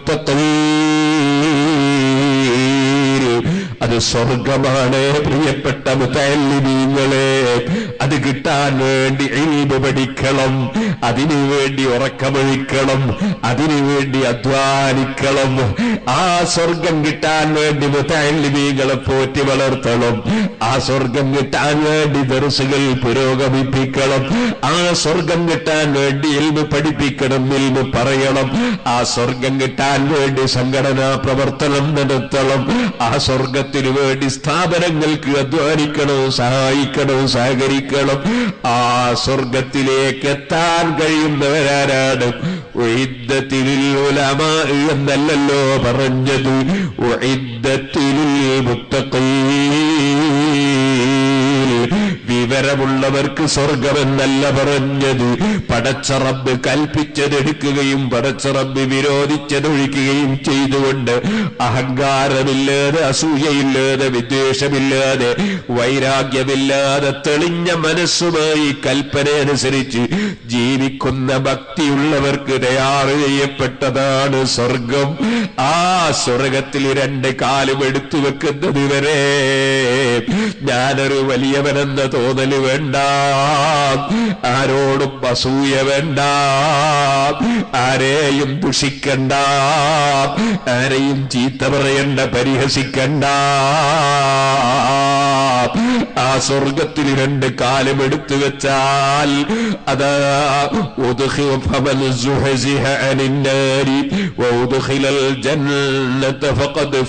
A: മുത്തഖീൻ അത് സ്വർഗമാണ് പ്രിയപ്പെട്ട മുത്തല്ലിമീങ്ങളെ അത് കിട്ടാൻ വേണ്ടി ഇൽമ് പഠിക്കണം അതിനു വേണ്ടി ഉറക്കമൊഴിക്കണം അതിനു വേണ്ടി അധ്വാനിക്കണം ആ സ്വർഗം കിട്ടാൻ വേണ്ടി മുത്തല്ലിമീങ്ങളെ പോറ്റി വളർത്തണം ആ സ്വർഗം കിട്ടാൻ വേണ്ടി ദർസുകൾ പുരോഗമിപ്പിക്കണം ആ സ്വർഗം കിട്ടാൻ വേണ്ടി ഇൽമ് പഠിപ്പിക്കണം ഇൽമ് പറയണം ആ സ്വർഗം കിട്ടാൻ വേണ്ടി സംഘടനാ പ്രവർത്തനം നടത്തണം ആ സ്വർഗത്തിനു വേണ്ടി സ്ഥാപനങ്ങൾക്ക് അധ്വാനിക്കണം സഹായിക്കണം സഹകരിക്കണം ആ സ്വർഗത്തിലേക്ക് എത്താൻ കഴിയുന്നവരാരാണ് ഉഇദ്ദത്തിൽ ഉലമാ എന്നല്ലല്ലോ പറഞ്ഞത് ഉഇദ്ദത്തിൽ മുത്തഖീൻ വിവരമുള്ളവർക്ക് സ്വർഗമെന്നല്ല പറഞ്ഞത് പടച്ചറബ് കൽപ്പിച്ചതെടുക്കുകയും പടച്ചറബ് വിരോധിച്ചതൊഴിക്കുകയും ചെയ്തുകൊണ്ട് അഹങ്കാരമില്ലാതെ അസൂയയില്ലാതെ വിദ്വേഷമില്ലാതെ വൈരാഗ്യമില്ലാതെ തെളിഞ്ഞ മനസ്സുമായി കൽപ്പന അനുസരിച്ച് ജീവിക്കുന്ന ഭക്തിയുള്ളവർക്ക് തയ്യാറ് ചെയ്യപ്പെട്ടതാണ് സ്വർഗം ആ സ്വർഗത്തിൽ രണ്ട് കാലും എടുത്തു വെക്കുന്നത് വരെ ഞാനൊരു വലിയവനെന്ന തോന്നല് വേണ്ട ആരോടും അസൂയ വേണ്ട ആരെയും ദുഷിക്കണ്ട ആരെയും ചീത്ത പറയണ്ട പരിഹസിക്കണ്ട ആ സ്വർഗത്തിൽ രണ്ട് കാലം എടുത്തു വെച്ചാൽ അതാ ഉദ്ഖിൽ ഫമൻ സുഹസിഹ അനിൻ നാരി വഉദ്ഖിലൽ ജന്നത ഫഖദ്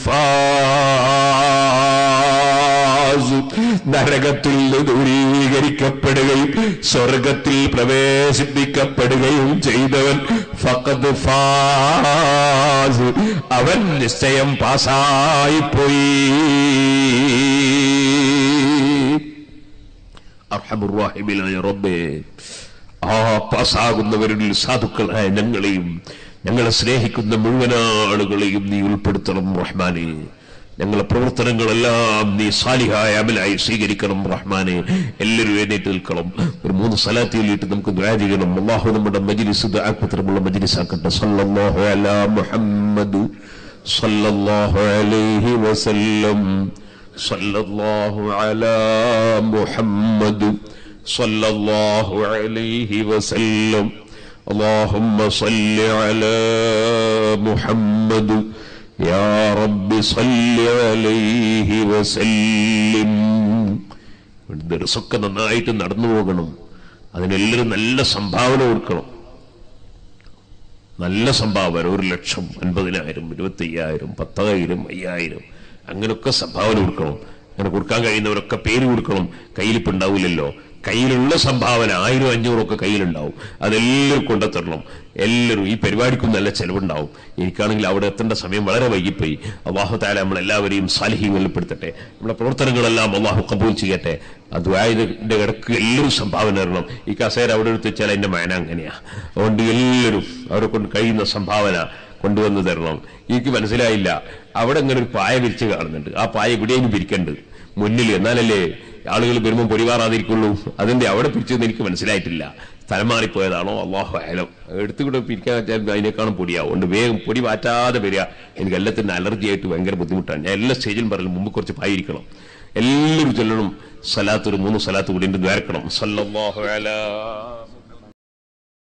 A: ഫാസ് നരകത്തിൽ നിന്ന് ദൂരീകരിക്കപ്പെടുകയും സ്വർഗത്തിൽ പ്രവേശിപ്പിക്കപ്പെടുകയും ചെയ്തവൻ ഫഖദ് ഫാസ് അവൻ നിശ്ചയം പാസായിപ്പോയി അർഹമുറാഹിമിലായ റബ്ബേ ആ പാസ്സാകുന്നവരിൽ സാധുക്കളായ ഞങ്ങളെയും ഞങ്ങളെ സ്നേഹിക്കുന്ന മുഴുവൻ ആളുകളെയും നീ ഉൾപ്പെടുത്തണം റഹ്മാനെ ഞങ്ങളെ പ്രവർത്തനങ്ങളെല്ലാം നീ സാലിഹായ അമലായി സ്വീകരിക്കണം റഹ്മാനെ എല്ലാവരും എഴുന്നേറ്റ് നിൽക്കണം ഒരു മൂന്ന് സ്ഥലത്തിലിട്ട് നമുക്ക് ദുആ ചെയ്യണം അള്ളാഹു നമ്മുടെ മജ്ലിസ് ആക്കുത്തരമുള്ള മജ്ലിസാക്കട്ടെ സല്ലല്ലാഹു അലാ മുഹമ്മദ് സല്ലല്ലാഹു അലൈഹി വസല്ലം സല്ലല്ലാഹു അലാ മുഹമ്മദ് സല്ലല്ലാഹു അലൈഹി വസല്ലം اللهم صل على محمد يا رب صل عليه وسلم ദർസൊക്കെ നന്നായിട്ട് നടന്നു പോകണം അതിനെല്ലാവരും നല്ല സംഭാവന കൊടുക്കണം നല്ല സംഭാവന ഒരു ലക്ഷം അൻപതിനായിരം ഇരുപത്തി അയ്യായിരം പത്തായിരം അയ്യായിരം അങ്ങനെയൊക്കെ സംഭാവന കൊടുക്കണം അങ്ങനെ കൊടുക്കാൻ കഴിയുന്നവരൊക്കെ പേര് കൊടുക്കണം കയ്യിലിപ്പ് ഉണ്ടാവില്ലല്ലോ കയ്യിലുള്ള സംഭാവന ആയിരം അഞ്ഞൂറൊക്കെ കയ്യിലുണ്ടാവും അതെല്ലാവരും കൊണ്ടെത്തരണം എല്ലാവരും ഈ പരിപാടിക്കും നല്ല ചെലവുണ്ടാവും എനിക്കാണെങ്കിൽ അവിടെ എത്തേണ്ട സമയം വളരെ വൈകിപ്പോയി അള്ളാഹു താല നമ്മളെല്ലാവരെയും സാലിഹ്യങ്ങളിൽ പെടുത്തട്ടെ നമ്മുടെ പ്രവർത്തനങ്ങളെല്ലാം അള്ളാഹു കബൂൽ ചെയ്യട്ടെ അദ്വായതിന്റെ ഇടക്ക് എല്ലാവരും സംഭാവന തരണം ഈ കസേര അവിടെ എടുത്ത് വെച്ചാൽ അതിന്റെ മാന അങ്ങനെയാ അതുകൊണ്ട് എല്ലാവരും അവരെ കൊണ്ട് കഴിയുന്ന സംഭാവന കൊണ്ടുവന്ന് തരണം എനിക്ക് മനസ്സിലായില്ല അവിടെ ഇങ്ങനെ ഒരു പായ വിരിച്ച് കാണുന്നുണ്ട് ആ പായ എവിടെയും പിരിക്കണ്ട് മുന്നിൽ എന്നാലല്ലേ ആളുകൾ വരുമ്പോൾ പൊടിവാറാതിരിക്കുള്ളൂ അതിന്റെ അവിടെ പിരിച്ചെന്ന് എനിക്ക് മനസ്സിലായിട്ടില്ല സ്ഥലം മാറിപ്പോയതാണോ അള്ളാഹു ആയാലും എടുത്തുകൂടെ പിരിക്കാൻ വെച്ചാൽ അതിനേക്കാളും പൊടിയാവും അതുകൊണ്ട് വേഗം പൊടി മാറ്റാതെ വരിക എനിക്ക് എല്ലാത്തിനും അലർജി ആയിട്ട് ഭയങ്കര ബുദ്ധിമുട്ടാണ് ഞാൻ എല്ലാ സ്റ്റേജിലും പറയലും മുമ്പ് കുറച്ച് പായിരിക്കണം എല്ലാവരും ചൊല്ലണം സലാത്ത് ഒരു മൂന്ന് സലാത്ത് കൂടി ഉണ്ട് ദ്വാരക്കണം സല്ലല്ലാഹു അലാ